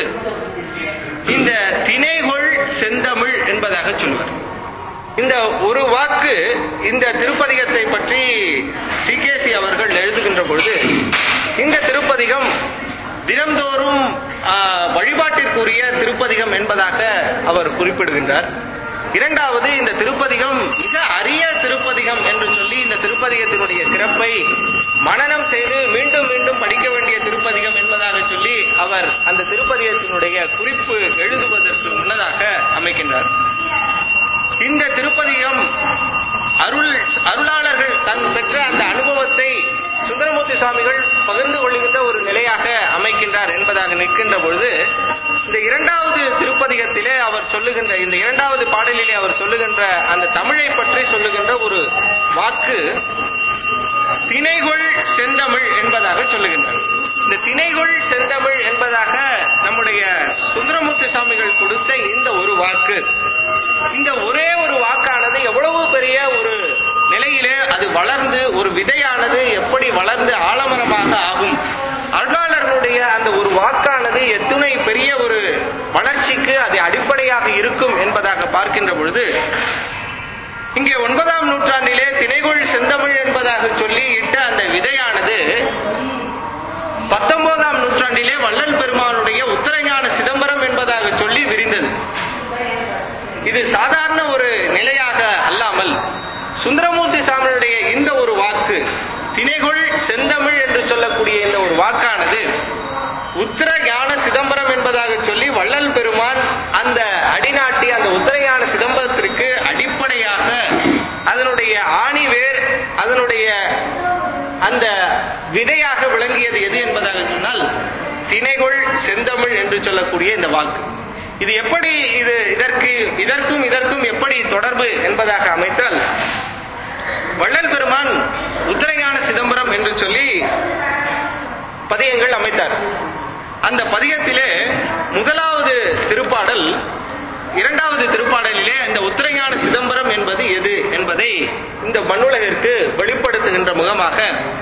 இந்த திணைகொள் செந்தமிழ் என்பதாக சொல்வார் இந்த ஒரு வாக்கு இந்த திருப்பதிகத்தை பற்றி சிகேசி அவர்கள் எழுதுகின்ற பொழுது இந்த திருப்பதிகம் தினம்தோறும் ஆ, வழிபாட்டிற்குரிய திருப்பதிகம் என்பதாக அவர் குறிப்பிடுகின்றார் இரண்டாவது இந்த திருப்பதிகம் மிக அரிய திருப்பதிகம் என்று சொல்லி இந்த திருப்பதிகத்தினுடைய சிறப்பை மனனம் செய்து மீண்டும் மீண்டும் படிக்க வேண்டிய திருப்பதிகம் என்பதாக சொல்லி அவர் அந்த திருப்பதிகத்தினுடைய குறிப்பு எழுதுவதற்கு முன்னதாக அமைக்கின்றார் இந்த திருப்பதிகம் அருள் அருளாளர்கள் தன் பெற்ற அந்த அனுபவத்தை சுந்தரமூர்த்தி சுவாமிகள் பகிர்ந்து கொள்கின்ற ஒரு நிலையாக அமைக்கின்றார் என்பதாக நிற்கின்ற பொழுது இந்த இரண்டாவது திருப்பதிகத்திலே அவர் சொல்லுகின்ற இந்த இரண்டாவது பாடலிலே அவர் சொல்லுகின்ற அந்த தமிழை பற்றி சொல்லுகின்ற ஒரு வாக்கு திணைகொள் செந்தமிழ் என்பதாக சொல்லுகின்றார் இந்த திணைகொள் செந்தமிழ் என்பதாக நம்முடைய சுந்தரமூர்த்தி சுவாமிகள் கொடுத்த இந்த ஒரு வாக்கு இந்த ஒரே ஒரு வாக்கானது எவ்வளவு பெரிய ஒரு நிலையிலே அது வளர்ந்து ஒரு விதையானது எப்படி வளர்ந்து ஆலமரமாக ஆகும் அருளாளர்களுடைய அந்த ஒரு வாக்கானது எத்துணை பெரிய ஒரு வளர்ச்சிக்கு அது அடிப்படையாக இருக்கும் என்பதாக பார்க்கின்ற பொழுது இங்கே ஒன்பதாம் நூற்றாண்டிலே திணைகொள் செந்தமிழ் என்பதாக சொல்லி இட்ட அந்த விதையானது பத்தொன்பதாம் நூற்றாண்டிலே வள்ளல் பெருமானுடைய உத்தரஞான சிதம்பரம் என்பதாக சொல்லி விரிந்தது இது சாதாரண ஒரு நிலையாக அல்லாமல் சுந்தரமூர்த்தி சாமியுடைய இந்த ஒரு வாக்கு திணைகொள் செந்தமிழ் என்று சொல்லக்கூடிய இந்த ஒரு வாக்கானது உத்தர ஞான சிதம்பரம் என்பதாக சொல்லி வள்ளல் பெருமான் அந்த அடிநாட்டி அந்த உத்தரஞான சிதம்பரத்திற்கு அடிப்படையாக அதனுடைய ஆணிவேர் அந்த விதையாக விளங்கியது எது என்பதாக சொன்னால் திணைகொள் செந்தமிழ் என்று சொல்லக்கூடிய இந்த வாக்கு இது எப்படி இது இதற்கு இதற்கும் இதற்கும் எப்படி தொடர்பு என்பதாக அமைத்தால் வள்ளல் பெருமான் உத்தரஞான சிதம்பரம் என்று சொல்லி பதியங்கள் அமைத்தார் அந்த பதியத்திலே முதலாவது திருப்பாடல் இரண்டாவது திருப்பாடலிலே இந்த உத்தரஞான சிதம்பரம் என்பது எது என்பதை இந்த மண்ணுலகிற்கு வெளிப்படுத்துகின்ற முகமாக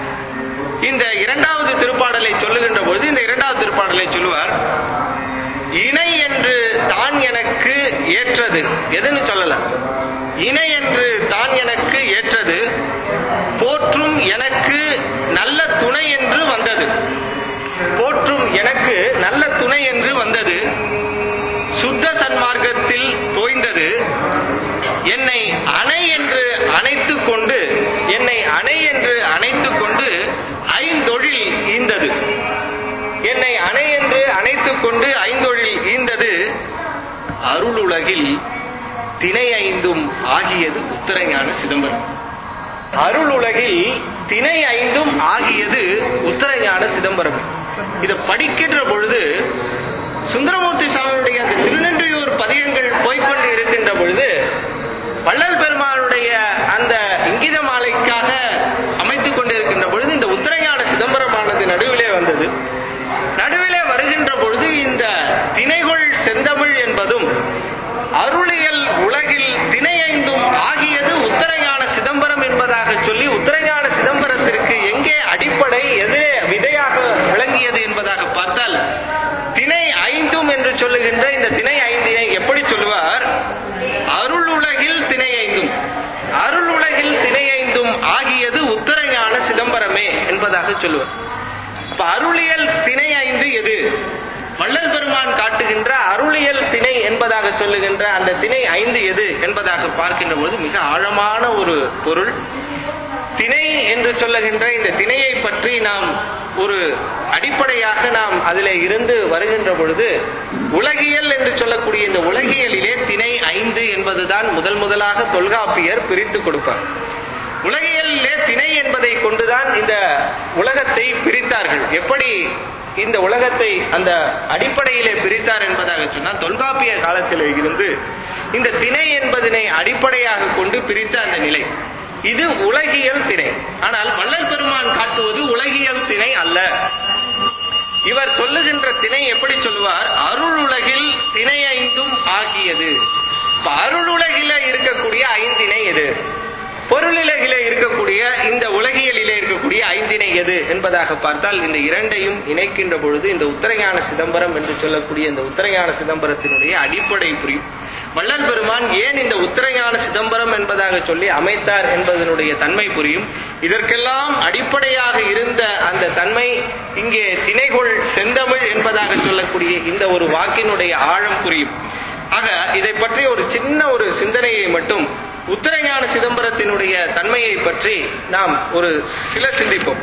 இந்த இரண்டாவது திருப்பாடலை சொல்லுகின்ற பொழுது இந்த இரண்டாவது திருப்பாடலை சொல்லுவார் இணை என்று தான் எனக்கு ஏற்றது எதுன்னு சொல்லல இணை என்று தான் எனக்கு ஏற்றது போற்றும் எனக்கு நல்ல துணை என்று வந்தது போற்றும் எனக்கு நல்ல துணை என்று வந்தது சுத்த சன்மார்க்கத்தில் தோய்ந்தது என்னை அணை என்று அணைத்துக் கொண்டு என்னை அணை என்று அணைத்துக் கொண்டு ஐந்தொழில் ஈந்தது என்னை அணை என்று அணைத்துக் கொண்டு ஐந்தொழில் ஈந்தது அருளுலகில் திணை ஐந்தும் ஆகியது உத்தரஞான சிதம்பரம் அருளுலகில் திணை ஐந்தும் ஆகியது உத்தரஞான சிதம்பரம் இதை படிக்கின்ற பொழுது சுந்தரமூர்த்தி சுவாமியுடைய அந்த திருநன்றியூர் பதியங்கள் போய்க்கொண்டு இருக்கின்ற பொழுது வள்ளல் பெருமானுடைய அந்த இங்கித மாலைக்காக அமைத்துக் கொண்டிருக்கின்ற பொழுது இந்த உத்தரஞான சிதம்பரமானது நடுவிலே வந்தது நடுவிலே வருகின்ற பொழுது இந்த திணைகொள் செந்தமிழ் என்பதும் அருளியல் உலகில் திணை ஐந்தும் ஆகியது உத்தரஞான சிதம்பரம் என்பதாக சொல்லி உத்தரஞான சிதம்பரத்திற்கு எங்கே அடிப்படை எதிரே விதையாக விளங்கியது என்பதாக பார்த்தால் திணை ஐந்தும் என்று சொல்லுகின்ற இந்த திணை ஐந்தினை எப்படி சொல்லுவார் அருள் உலகில் திணை ஐந்தும் அருள் உலகில் திணை ஐந்தும் ஆகியது உத்தரஞான சிதம்பரமே என்பதாக சொல்லுவார் அப்ப அருளியல் திணை ஐந்து எது வள்ளல் பெருமான் காட்டுகின்ற அருளியல் திணை என்பதாக சொல்லுகின்ற அந்த திணை ஐந்து எது என்பதாக பார்க்கின்ற போது மிக ஆழமான ஒரு பொருள் திணை என்று சொல்லுகின்ற இந்த திணையை பற்றி நாம் ஒரு அடிப்படையாக நாம் அதிலே இருந்து வருகின்ற பொழுது உலகியல் என்று சொல்லக்கூடிய இந்த உலகியலிலே திணை ஐந்து என்பதுதான் முதல் முதலாக தொல்காப்பியர் பிரித்து கொடுப்பார் உலகியலிலே திணை என்பதை கொண்டுதான் இந்த உலகத்தை பிரித்தார்கள் எப்படி இந்த உலகத்தை அந்த அடிப்படையிலே பிரித்தார் என்பதாக சொன்னால் தொல்காப்பிய காலத்திலே இருந்து இந்த திணை என்பதனை அடிப்படையாக கொண்டு பிரித்த அந்த நிலை இது உலகியல் திணை ஆனால் வள்ளல் பெருமான் காட்டுவது உலகியல் திணை அல்ல இவர் சொல்லுகின்ற திணை எப்படி சொல்லுவார் அருள் உலகில் திணை ஐந்தும் ஆகியது இப்ப அருள் உலகில இருக்கக்கூடிய ஐந்திணை எது பொருளிலகிலே இருக்கக்கூடிய இந்த உலகியலிலே இருக்கக்கூடிய ஐந்திணை எது என்பதாக பார்த்தால் இந்த இரண்டையும் இணைக்கின்ற பொழுது இந்த உத்தரஞான சிதம்பரம் என்று சொல்லக்கூடிய இந்த உத்தரஞான சிதம்பரத்தினுடைய அடிப்படை புரியும் வள்ளல் பெருமான் ஏன் இந்த உத்தரஞான சிதம்பரம் என்பதாக சொல்லி அமைத்தார் என்பதனுடைய தன்மை புரியும் இதற்கெல்லாம் அடிப்படையாக இருந்த அந்த தன்மை இங்கே திணைகொள் செந்தமிழ் என்பதாக சொல்லக்கூடிய இந்த ஒரு வாக்கினுடைய ஆழம் புரியும் ஆக இதை பற்றி ஒரு சின்ன ஒரு சிந்தனையை மட்டும் உத்தரஞான சிதம்பரத்தினுடைய தன்மையை பற்றி நாம் ஒரு சில சிந்திப்போம்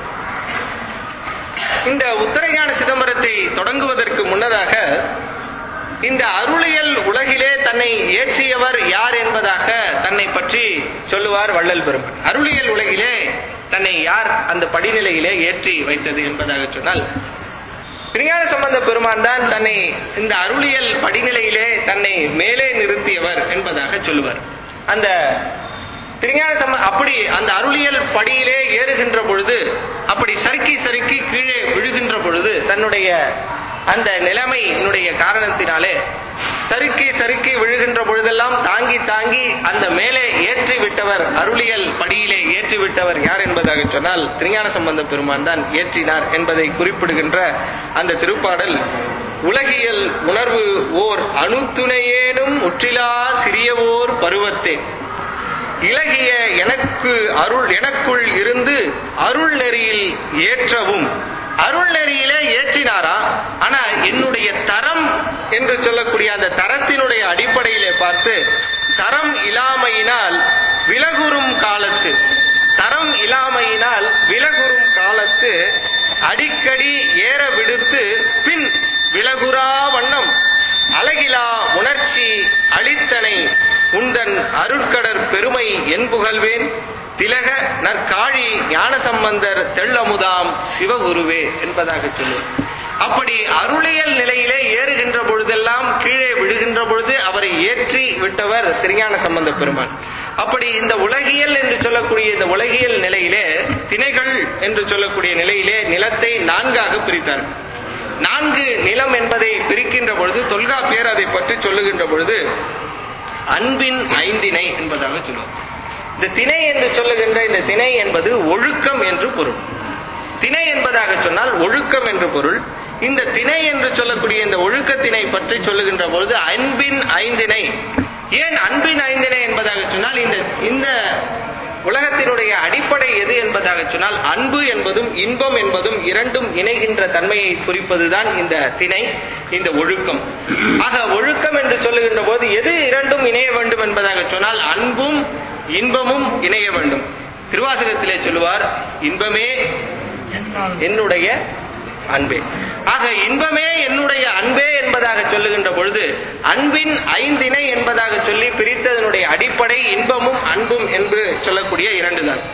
இந்த உத்தரஞான சிதம்பரத்தை தொடங்குவதற்கு முன்னதாக இந்த அருளியல் உலகிலே தன்னை ஏற்றியவர் யார் என்பதாக தன்னை பற்றி சொல்லுவார் வள்ளல் பெருமான் அருளியல் உலகிலே தன்னை யார் அந்த படிநிலையிலே ஏற்றி வைத்தது என்பதாக சொன்னால் திருஞான சம்பந்த பெருமான் தான் தன்னை இந்த அருளியல் படிநிலையிலே தன்னை மேலே நிறுத்தியவர் என்பதாக சொல்லுவார் அந்த திருஞான சம்ப அப்படி அந்த அருளியல் படியிலே ஏறுகின்ற பொழுது அப்படி சறுக்கி சறுக்கி கீழே விழுகின்ற பொழுது தன்னுடைய அந்த நிலைமையினுடைய காரணத்தினாலே சறுக்கி சறுக்கி விழுகின்ற பொழுதெல்லாம் தாங்கி தாங்கி அந்த மேலே ஏற்றி விட்டவர் அருளியல் படியிலே ஏற்றி விட்டவர் யார் என்பதாக சொன்னால் திருஞான சம்பந்த பெருமான் தான் ஏற்றினார் என்பதை குறிப்பிடுகின்ற அந்த திருப்பாடல் உலகியல் உணர்வு ஓர் அணுத்துணையேனும் முற்றிலா சிறியவோர் பருவத்தே இலகிய எனக்கு அருள் எனக்குள் இருந்து அருள் நெறியில் ஏற்றவும் அருள் நெறியிலே ஏற்றினாரா ஆனா என்னுடைய தரம் என்று சொல்லக்கூடிய அந்த தரத்தினுடைய அடிப்படையிலே பார்த்து தரம் இல்லாமையினால் விலகுறும் காலத்து தரம் இல்லாமையினால் விலகுறும் காலத்து அடிக்கடி ஏற விடுத்து பின் விலகுறா வண்ணம் அழகிலா உணர்ச்சி அளித்தனை உந்தன் அருட்கடற் பெருமை என் புகழ்வேன் திலக நற்காழி ஞானசம்பந்தர் தெள்ளமுதாம் சிவகுருவே என்பதாக சொல்லுவார் அப்படி அருளியல் நிலையிலே ஏறுகின்ற பொழுதெல்லாம் கீழே விழுகின்ற பொழுது அவரை ஏற்றி விட்டவர் திருஞான சம்பந்த பெருமான் அப்படி இந்த உலகியல் என்று சொல்லக்கூடிய இந்த உலகியல் நிலையிலே திணைகள் என்று சொல்லக்கூடிய நிலையிலே நிலத்தை நான்காக பிரித்தார் நான்கு நிலம் என்பதை பிரிக்கின்ற பொழுது தொல்காப்பியர் அதை பற்றி சொல்லுகின்ற பொழுது அன்பின் ஐந்திணை என்பதாக சொல்லுவார் இந்த திணை என்று சொல்லுகின்ற இந்த திணை என்பது ஒழுக்கம் என்று பொருள் திணை என்பதாக சொன்னால் ஒழுக்கம் என்று பொருள் இந்த திணை என்று சொல்லக்கூடிய இந்த ஒழுக்கத்தினை பற்றி சொல்லுகின்ற பொழுது அன்பின் ஐந்திணை ஏன் அன்பின் ஐந்திணை என்பதாக சொன்னால் இந்த இந்த உலகத்தினுடைய அடிப்படை எது என்பதாக சொன்னால் அன்பு என்பதும் இன்பம் என்பதும் இரண்டும் இணைகின்ற தன்மையை குறிப்பதுதான் இந்த திணை இந்த ஒழுக்கம் ஆக ஒழுக்கம் என்று சொல்லுகின்ற போது எது இரண்டும் இணைய வேண்டும் என்பதாக சொன்னால் அன்பும் இன்பமும் இணைய வேண்டும் திருவாசகத்திலே சொல்லுவார் இன்பமே என்னுடைய அன்பே ஆக இன்பமே என்னுடைய அன்பே என்பதாக சொல்லுகின்ற பொழுது அன்பின் ஐந்திணை என்பதாக சொல்லி பிரித்ததனுடைய அடிப்படை இன்பமும் அன்பும் என்று சொல்லக்கூடிய இரண்டு தான்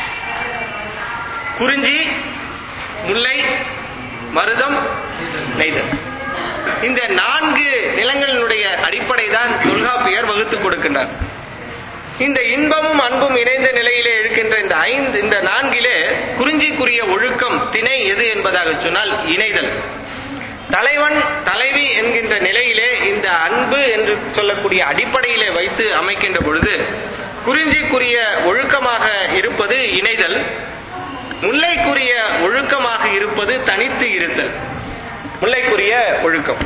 குறிஞ்சி முல்லை மருதம் நெய்தல் இந்த நான்கு நிலங்களினுடைய அடிப்படை தான் தொல்காப்பியர் வகுத்துக் கொடுக்கின்றார் இந்த இன்பமும் அன்பும் இணைந்த நிலையிலே இருக்கின்ற இந்த ஐந்து இந்த நான்கிலே குறிஞ்சிக்குரிய ஒழுக்கம் திணை எது என்பதாக சொன்னால் இணைதல் தலைவன் தலைவி என்கின்ற நிலையிலே இந்த அன்பு என்று சொல்லக்கூடிய அடிப்படையிலே வைத்து அமைக்கின்ற பொழுது குறிஞ்சிக்குரிய ஒழுக்கமாக இருப்பது இணைதல் முல்லைக்குரிய ஒழுக்கமாக இருப்பது தனித்து இருத்தல் முல்லைக்குரிய ஒழுக்கம்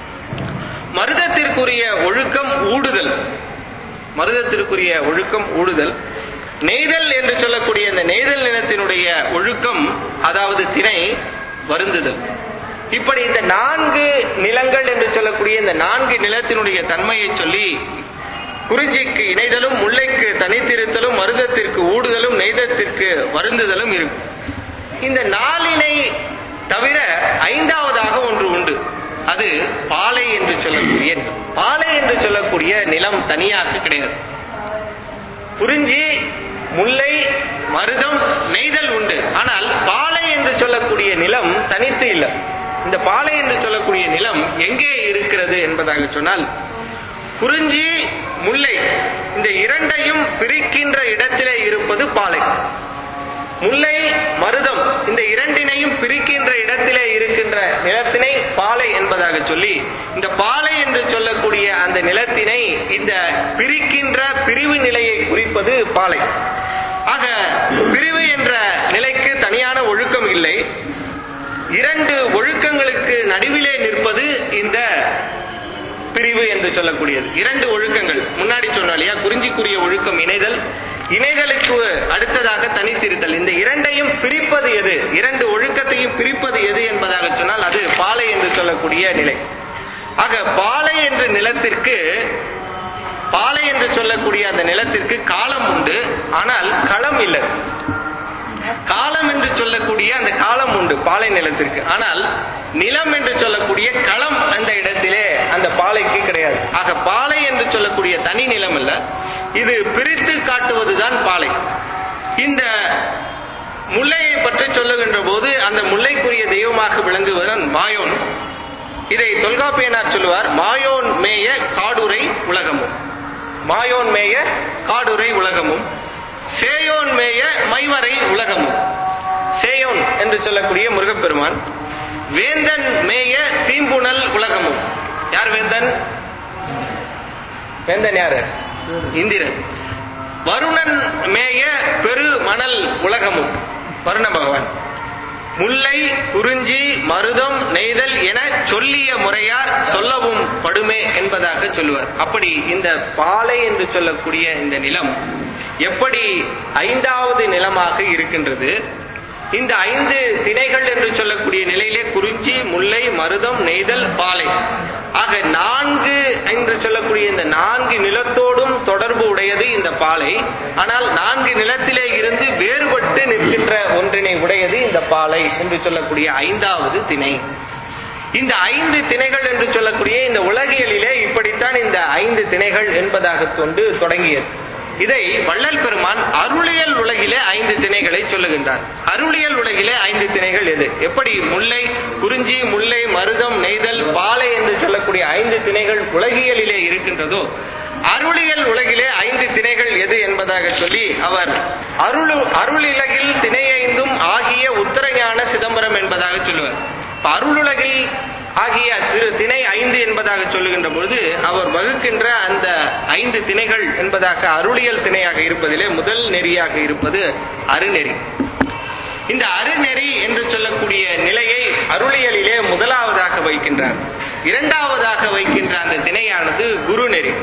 மருதத்திற்குரிய ஒழுக்கம் ஊடுதல் மருதத்திற்குரிய ஒழுக்கம் ஊடுதல் நெய்தல் என்று சொல்லக்கூடிய இந்த நெய்தல் நிலத்தினுடைய ஒழுக்கம் அதாவது திணை வருந்துதல் இப்படி இந்த நான்கு நிலங்கள் என்று சொல்லக்கூடிய இந்த நான்கு நிலத்தினுடைய தன்மையை சொல்லி குறிஞ்சிக்கு இணைதலும் முல்லைக்கு தனித்திருத்தலும் மருதத்திற்கு ஊடுதலும் நெய்தத்திற்கு வருந்துதலும் இருக்கும் இந்த நாளினை தவிர ஐந்தாவதாக ஒன்று உண்டு அது பாலை என்று சொல்லக்கூடிய நிலம். பாலை என்று சொல்லக்கூடிய நிலம் தனியாக கிடையாது குறிஞ்சி முல்லை மருதம் நெய்தல் உண்டு ஆனால் பாலை என்று சொல்லக்கூடிய நிலம் தனித்து இல்லை இந்த பாலை என்று சொல்லக்கூடிய நிலம் எங்கே இருக்கிறது என்பதாக சொன்னால் குறிஞ்சி முல்லை இந்த இரண்டையும் பிரிக்கின்ற இடத்திலே இருப்பது பாலை முல்லை மருதம் இந்த இரண்டினையும் பிரிக்கின்ற இடத்திலே இருக்கின்ற நிலத்தினை பாலை என்பதாக சொல்லி இந்த பாலை என்று சொல்லக்கூடிய அந்த நிலத்தினை இந்த பிரிக்கின்ற பிரிவு நிலையை குறிப்பது பாலை ஆக பிரிவு என்ற நிலைக்கு தனியான ஒழுக்கம் இல்லை இரண்டு ஒழுக்கங்களுக்கு நடுவிலே நிற்பது இந்த பிரிவு என்று சொல்லக்கூடியது இரண்டு ஒழுக்கங்கள் முன்னாடி சொன்னோம் இல்லையா குறிஞ்சிக்குரிய ஒழுக்கம் இணைதல் இணைதலுக்கு அடுத்ததாக தனித்திருத்தல் இந்த இரண்டையும் பிரிப்பது எது இரண்டு ஒழுக்கத்தையும் பிரிப்பது எது என்பதாக சொன்னால் அது பாலை என்று சொல்லக்கூடிய நிலை ஆக பாலை என்ற நிலத்திற்கு பாலை என்று சொல்லக்கூடிய அந்த நிலத்திற்கு காலம் உண்டு ஆனால் களம் இல்லை காலம் என்று சொல்லக்கூடிய அந்த காலம் உண்டு பாலை நிலத்திற்கு ஆனால் நிலம் என்று சொல்லக்கூடிய களம் அந்த இடத்திலே அந்த பாலைக்கு கிடையாது ஆக பாலை என்று சொல்லக்கூடிய தனி நிலம் அல்ல இது பிரித்து காட்டுவதுதான் பாலை இந்த முல்லையை பற்றி சொல்லுகின்ற போது அந்த முல்லைக்குரிய தெய்வமாக விளங்குவதுதான் மாயோன் இதை தொல்காப்பியனார் சொல்லுவார் மாயோன் மேய காடுரை உலகமும் மாயோன் மேய காடுரை உலகமும் சேயோன் மேய மைவரை உலகமும் சேயோன் என்று சொல்லக்கூடிய முருகப்பெருமான் வேந்தன் மேய தீம்புணல் உலகமும் யார் வேந்தன் வேந்தன் யாரு இந்திரன் வருணன் மேய பெரு மணல் உலகமும் வருண பகவான் முல்லை குறிஞ்சி மருதம் நெய்தல் என சொல்லிய முறையார் சொல்லவும் படுமே என்பதாக சொல்லுவார் அப்படி இந்த பாலை என்று சொல்லக்கூடிய இந்த நிலம் எப்படி ஐந்தாவது நிலமாக இருக்கின்றது இந்த ஐந்து திணைகள் என்று சொல்லக்கூடிய நிலையிலே குறிஞ்சி முல்லை மருதம் நெய்தல் பாலை ஆக நான்கு என்று சொல்லக்கூடிய இந்த நான்கு நிலத்தோடும் தொடர்பு உடையது இந்த பாலை ஆனால் நான்கு நிலத்திலே இருந்து வேறுபட்டு நிற்கின்ற ஒன்றினை உடையது இந்த பாலை என்று சொல்லக்கூடிய ஐந்தாவது திணை இந்த ஐந்து திணைகள் என்று சொல்லக்கூடிய இந்த உலகியலிலே இப்படித்தான் இந்த ஐந்து திணைகள் என்பதாக கொண்டு தொடங்கியது இதை வள்ளல் பெருமான் அருளியல் உலகிலே ஐந்து திணைகளை சொல்லுகின்றார் அருளியல் உலகிலே ஐந்து திணைகள் எது எப்படி முல்லை குறிஞ்சி முல்லை மருதம் நெய்தல் பாலை என்று சொல்லக்கூடிய ஐந்து திணைகள் உலகியலிலே இருக்கின்றதோ அருளியல் உலகிலே ஐந்து திணைகள் எது என்பதாக சொல்லி அவர் அருள் அருளிலகில் திணையைந்தும் ஆகிய உத்தரஞான சிதம்பரம் என்பதாக சொல்லுவார் இப்ப அருளுலகில் ஆகிய திரு திணை ஐந்து என்பதாக சொல்லுகின்ற பொழுது அவர் வகுக்கின்ற அந்த ஐந்து திணைகள் என்பதாக அருளியல் திணையாக இருப்பதிலே முதல் நெறியாக இருப்பது அருநெறி இந்த அருநெறி என்று சொல்லக்கூடிய நிலையை அருளியலிலே முதலாவதாக வைக்கின்றார் இரண்டாவதாக வைக்கின்ற அந்த திணையானது குருநெறி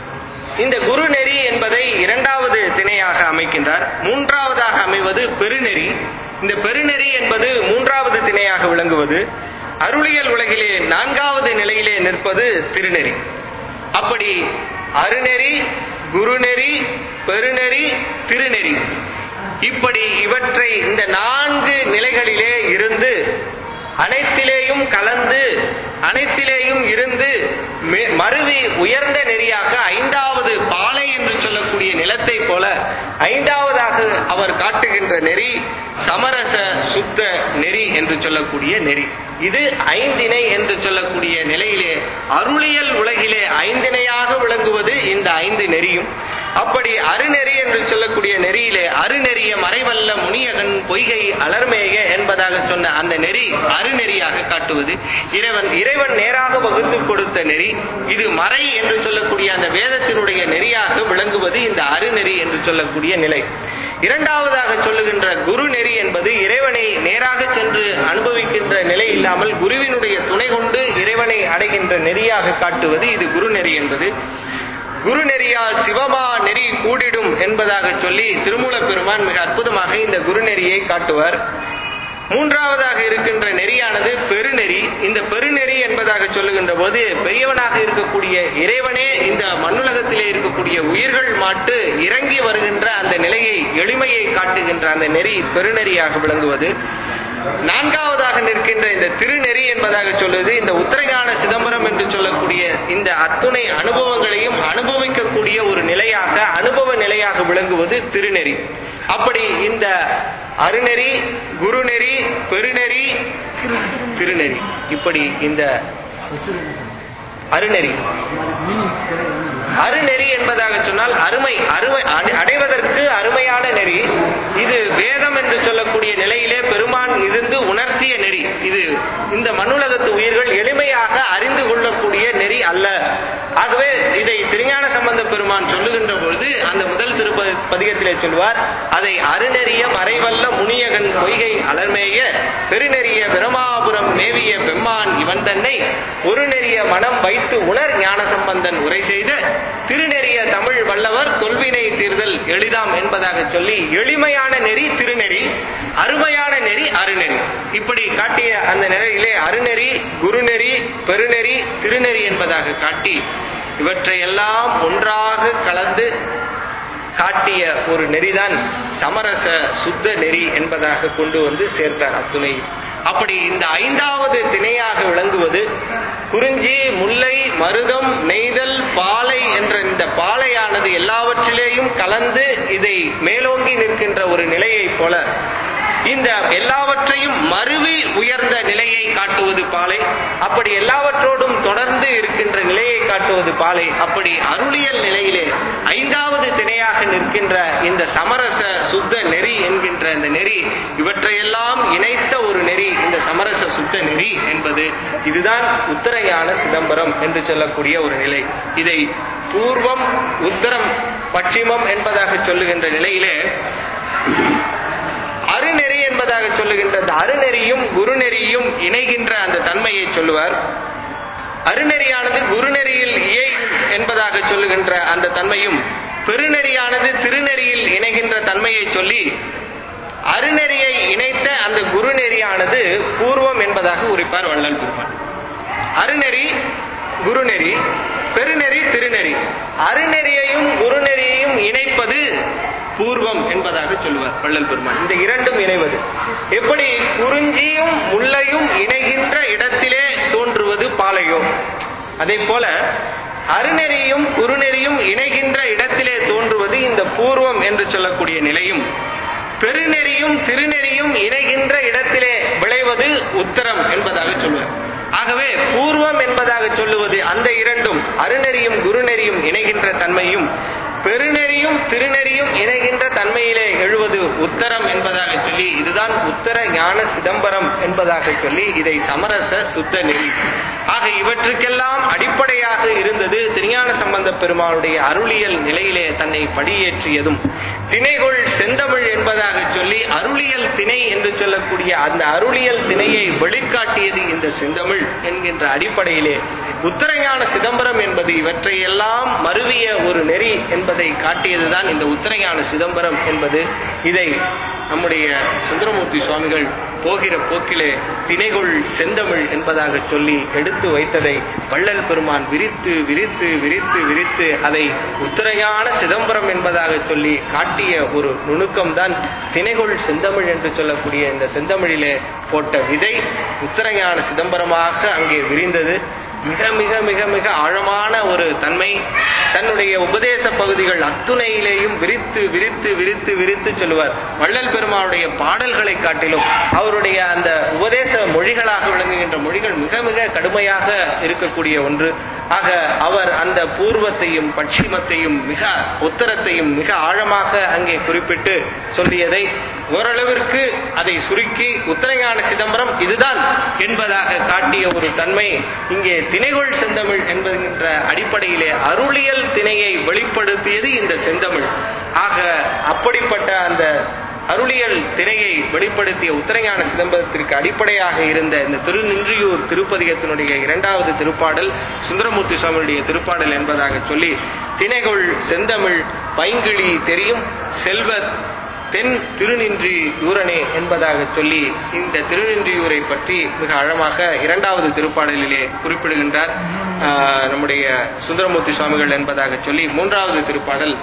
இந்த குருநெறி என்பதை இரண்டாவது திணையாக அமைக்கின்றார் மூன்றாவதாக அமைவது பெருநெறி இந்த பெருநெறி என்பது மூன்றாவது திணையாக விளங்குவது அருளியல் உலகிலே நான்காவது நிலையிலே நிற்பது திருநெறி அப்படி அருநெறி குருநெறி பெருநெறி திருநெறி இப்படி இவற்றை இந்த நான்கு நிலைகளிலே இருந்து அனைத்திலேயும் கலந்து அனைத்திலேயும் இருந்து மே- மருவி உயர்ந்த நெறியாக ஐந்தாவது பாலை என்று சொல்லக்கூடிய நிலத்தை போல ஐந்தாவதாக அவர் காட்டுகின்ற நெறி சமரச சுத்த நெறி என்று சொல்லக்கூடிய நெறி இது ஐந்திணை என்று சொல்லக்கூடிய நிலையிலே அருளியல் உலகிலே ஐந்திணையாக விளங்குவது இந்த ஐந்து நெறியும் அப்படி அருநெறி என்று சொல்லக்கூடிய நெறியிலே அருநெறிய மறைவல்ல முனியகன் பொய்கை அலர்மேய என்பதாக சொன்ன அந்த நெறி அருநெறியாக காட்டுவது இறைவன் இறைவன் நேராக வகுத்து கொடுத்த நெறி இது மறை என்று சொல்லக்கூடிய அந்த வேதத்தினுடைய நெறியாக விளங்குவது இந்த அருநெறி என்று சொல்லக்கூடிய நிலை இரண்டாவதாக சொல்லுகின்ற குரு நெறி என்பது இறைவனை நேராக சென்று அனுபவிக்கின்ற நிலை இல்லாமல் குருவினுடைய துணை கொண்டு இறைவனை அடைகின்ற நெறியாக காட்டுவது இது குரு நெறி என்பது குரு நெறியால் சிவமா நெறி கூடிடும் என்பதாக சொல்லி திருமூலப் பெருமான் மிக அற்புதமாக இந்த குரு நெறியை காட்டுவார் மூன்றாவதாக இருக்கின்ற நெறியானது பெருநெறி இந்த பெருநெறி என்பதாக சொல்லுகின்ற போது பெரியவனாக இருக்கக்கூடிய இறைவனே இந்த மண்ணுலகத்திலே இருக்கக்கூடிய உயிர்கள் மாட்டு இறங்கி வருகின்ற அந்த நிலையை எளிமையை காட்டுகின்ற அந்த நெறி பெருநெறியாக விளங்குவது நான்காவதாக நிற்கின்ற இந்த திருநெறி என்பதாக சொல்லுவது இந்த உத்தரஞான சிதம்பரம் என்று சொல்லக்கூடிய இந்த அத்துணை அனுபவங்களையும் அனுபவிக்கக்கூடிய ஒரு நிலையாக அனுபவ நிலையாக விளங்குவது திருநெறி அப்படி இந்த அருநெறி குருநெறி பெருநெறி திருநெறி இப்படி இந்த அருநெறி அருநெறி என்பதாக சொன்னால் அருமை அருமை அடை- அடைவதற்கு அருமையான நெறி இது வேதம் என்று சொல்லக்கூடிய நிலையிலே பெருமான் இருந்து உணர்த்திய நெறி இது இந்த மண்ணுலகத்து உயிர்கள் எளிமையாக அறிந்து கொள்ளக்கூடிய நெறி அல்ல ஆகவே இதை திருஞான சம்பந்த பெருமான் சொல்லுகின்ற பொழுது அந்த முதல் திருப்ப பதிகத்திலே சொல்வார் அதை அருநெறிய மறைவல்ல முனியகன் பொய்கை அலர்மேய பெருநெறிய பிரமாபுரம் மேவிய பெம்மான் இவன் தன்னை ஒரு நெறிய மனம் வைத்து உணர் ஞான சம்பந்தன் உரை செய்த திருநெறிய தமிழ் வல்லவர் தொல்வினை தீர்தல் எளிதாம் என்பதாக சொல்லி எளிமையான நெறி திருநெறி அருமையான நெறி அருநெறி இப்படி காட்டிய அந்த நிலையிலே அருநெறி குருநெறி பெருநெறி திருநெறி என்பதாக காட்டி இவற்றையெல்லாம் ஒன்றாக கலந்து காட்டிய ஒரு நெறிதான் சமரச சுத்த நெறி என்பதாக கொண்டு வந்து சேர்த்தார் அத்துணை அப்படி இந்த ஐந்தாவது திணையாக விளங்குவது குறிஞ்சி முல்லை மருதம் நெய்தல் பாலை என்ற இந்த பாலையானது எல்லாவற்றிலேயும் கலந்து இதை மேலோங்கி நிற்கின்ற ஒரு நிலையைப் போல இந்த எல்லாவற்றையும் மருவி உயர்ந்த நிலையை காட்டுவது பாலை அப்படி எல்லாவற்றோடும் தொடர்ந்து இருக்கின்ற நிலையை காட்டுவது பாலை அப்படி அருளியல் நிலையிலே ஐந்தாவது திணையாக நிற்கின்ற இந்த சமரச சுத்த நெறி என்கின்ற இந்த நெறி இவற்றையெல்லாம் இணைத்த ஒரு நெறி இந்த சமரச சுத்த நெறி என்பது இதுதான் உத்தரஞான சிதம்பரம் என்று சொல்லக்கூடிய ஒரு நிலை இதை பூர்வம் உத்தரம் பட்சிமம் என்பதாக சொல்லுகின்ற நிலையிலே அருநெறி என்பதாக சொல்லுகின்ற அந்த அருநெறியும் குருநெறியும் இணைகின்ற அந்த தன்மையை சொல்லுவார் அருநெறியானது குருநெறியில் இயை என்பதாக சொல்லுகின்ற அந்த தன்மையும் பெருநெறியானது திருநெறியில் இணைகின்ற தன்மையை சொல்லி அருநெறியை இணைத்த அந்த குருநெறியானது பூர்வம் என்பதாக உரைப்பார் வள்ளல் பெருமான் அருநெறி குருநெறி பெருநெறி திருநெறி அருநெறியையும் குருநெறியையும் இணைப்பது பூர்வம் என்பதாக சொல்லுவார் வள்ளல் பெருமான் இந்த இரண்டும் இணைவது எப்படி குறிஞ்சியும் முல்லையும் இணைகின்ற இடத்திலே தோன்றுவது பாலையோ அதே போல அருநெறியும் குறுநெறியும் இணைகின்ற இடத்திலே தோன்றுவது இந்த பூர்வம் என்று சொல்லக்கூடிய நிலையும் பெருநெறியும் திருநெறியும் இணைகின்ற இடத்திலே விளைவது உத்தரம் என்பதாக சொல்லுவார் ஆகவே பூர்வம் என்பதாக சொல்லுவது அந்த இரண்டும் அருநெறியும் குருநெறியும் இணைகின்ற தன்மையும் பெருநெறியும் திருநெறியும் இணைகின்ற தன்மையிலே எழுவது உத்தரம் என்பதாக சொல்லி இதுதான் உத்தர ஞான சிதம்பரம் என்பதாக சொல்லி இதை சமரச சுத்த நெறி ஆக இவற்றுக்கெல்லாம் அடிப்படையாக இருந்தது திருஞான சம்பந்த பெருமானுடைய அருளியல் நிலையிலே தன்னை படியேற்றியதும் திணைகொள் செந்தமிழ் என்பதாக சொல்லி அருளியல் திணை என்று சொல்லக்கூடிய அந்த அருளியல் திணையை வெளிக்காட்டியது இந்த செந்தமிழ் என்கின்ற அடிப்படையிலே உத்தரஞான சிதம்பரம் என்பது இவற்றையெல்லாம் மருவிய ஒரு நெறி என்பதை காட்டியதுதான் இந்த உத்தரஞான சிதம்பரம் என்பது இதை நம்முடைய சுந்தரமூர்த்தி சுவாமிகள் போகிற போக்கிலே திணைகொள் செந்தமிழ் என்பதாக சொல்லி எடுத்து வைத்ததை வள்ளல் பெருமான் விரித்து விரித்து விரித்து விரித்து அதை உத்தரையான சிதம்பரம் என்பதாக சொல்லி காட்டிய ஒரு நுணுக்கம்தான் திணைகொள் செந்தமிழ் என்று சொல்லக்கூடிய இந்த செந்தமிழிலே போட்ட விதை உத்தரையான சிதம்பரமாக அங்கே விரிந்தது மிக மிக மிக மிக ஆழமான ஒரு தன்மை தன்னுடைய உபதேச பகுதிகள் அத்துணையிலேயும் விரித்து விரித்து விரித்து விரித்து சொல்லுவார் வள்ளல் பெருமானுடைய பாடல்களை காட்டிலும் அவருடைய அந்த உபதேச மொழிகளாக விளங்குகின்ற மொழிகள் மிக மிக கடுமையாக இருக்கக்கூடிய ஒன்று ஆக அவர் அந்த பூர்வத்தையும் பட்சிமத்தையும் மிக உத்தரத்தையும் மிக ஆழமாக அங்கே குறிப்பிட்டு சொல்லியதை ஓரளவிற்கு அதை சுருக்கி உத்தரஞான சிதம்பரம் இதுதான் என்பதாக காட்டிய ஒரு தன்மை இங்கே திணைகொள் செந்தமிழ் என்பதுகின்ற அடிப்படையிலே அருளியல் திணையை வெளிப்படுத்தியது இந்த செந்தமிழ் ஆக அப்படிப்பட்ட அந்த அருளியல் திரையை வெளிப்படுத்திய உத்தரஞான சிதம்பரத்திற்கு அடிப்படையாக இருந்த இந்த திருநின்றியூர் திருப்பதிகத்தினுடைய இரண்டாவது திருப்பாடல் சுந்தரமூர்த்தி சுவாமியுடைய திருப்பாடல் என்பதாக சொல்லி திணைகொள் செந்தமிழ் பைங்கிழி தெரியும் செல்வ தென் திருநின்றி யூரனே என்பதாக சொல்லி இந்த திருநின்றியூரை பற்றி மிக அழமாக இரண்டாவது திருப்பாடலிலே குறிப்பிடுகின்றார் ஆஹ், நம்முடைய சுந்தரமூர்த்தி சுவாமிகள் என்பதாக சொல்லி மூன்றாவது திருப்பாடல்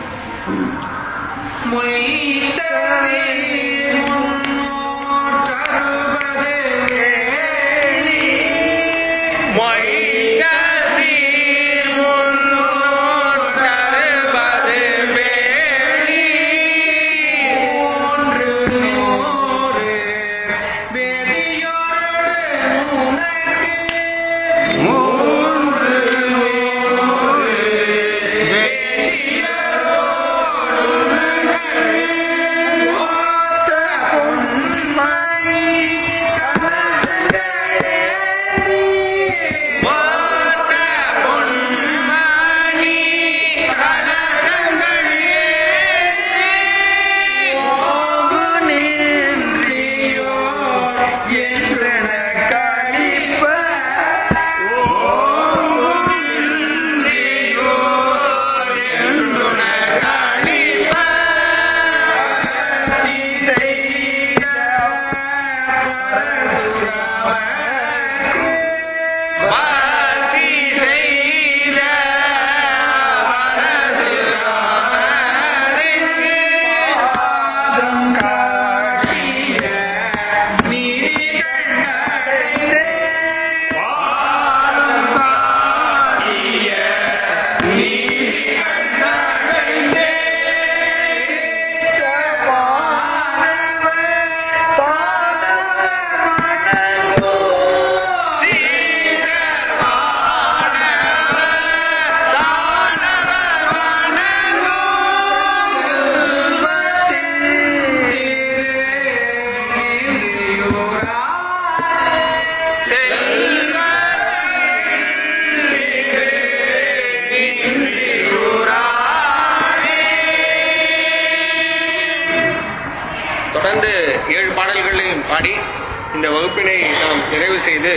தொடர்ந்து ஏழு பாடல்களையும் பாடி இந்த வகுப்பினை நாம் நிறைவு செய்து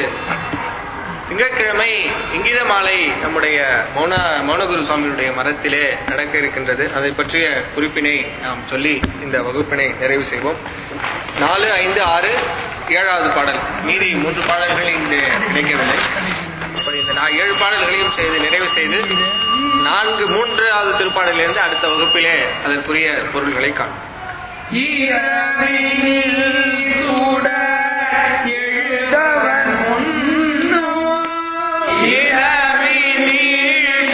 திங்கட்கிழமை இங்கித மாலை நம்முடைய மௌன மௌனகுரு சுவாமியுடைய மரத்திலே நடக்க இருக்கின்றது அதை பற்றிய குறிப்பினை நாம் சொல்லி இந்த வகுப்பினை நிறைவு செய்வோம் நாலு ஐந்து ஆறு ஏழாவது பாடல் மீதி மூன்று பாடல்கள் இங்கு கிடைக்கவில்லை அப்படி இந்த நான் ஏழு பாடல்களையும் செய்து நிறைவு செய்து நான்கு மூன்றாவது திருப்பாடலிலிருந்து அடுத்த வகுப்பிலே அதற்குரிய பொருள்களை காணும் இரவினில் சூட எழுதவன் முன்னோ இரவினில்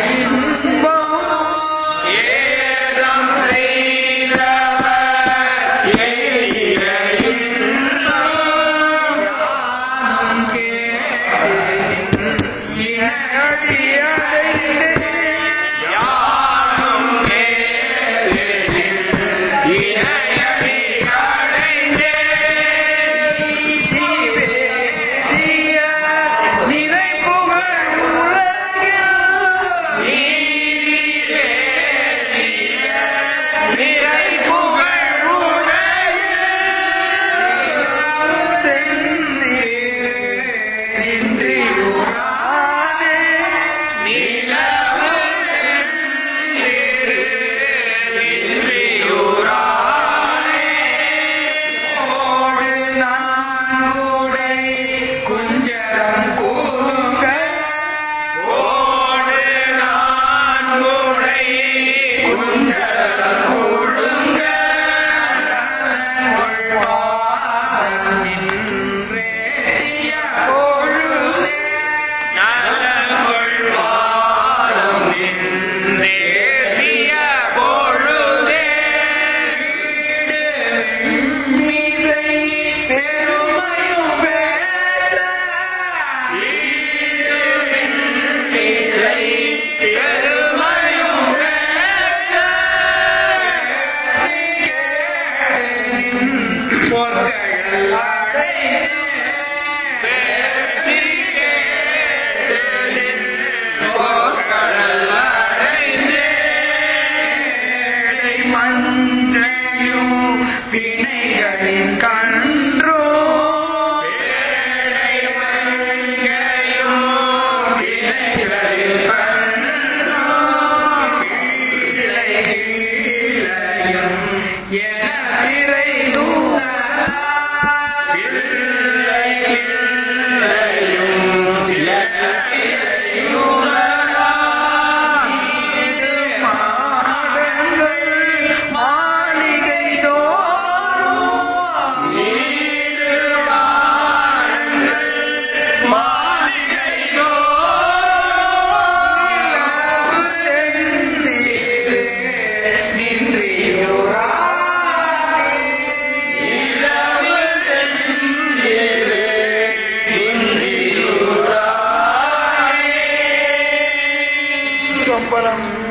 இன்பம் ஏதம் செய்தவர் எய்திய இன்பம் யானும் கேட்டேன் இனடி அடைந்தேன் யானும் கேட்டேன் இணையடி அடைந்தேன் நீதிவேதிய நினைப்புகள் உலகில் நீதிவேதிய நிறைப்புகள் குஞ்சரம் கூறுங்க ஓடு நான் உடை குஞ்சரம் கூடுங்க மஞ்சையும் பிணைகளின் கன்றோ மாளிகை தோறும் சம்பளம்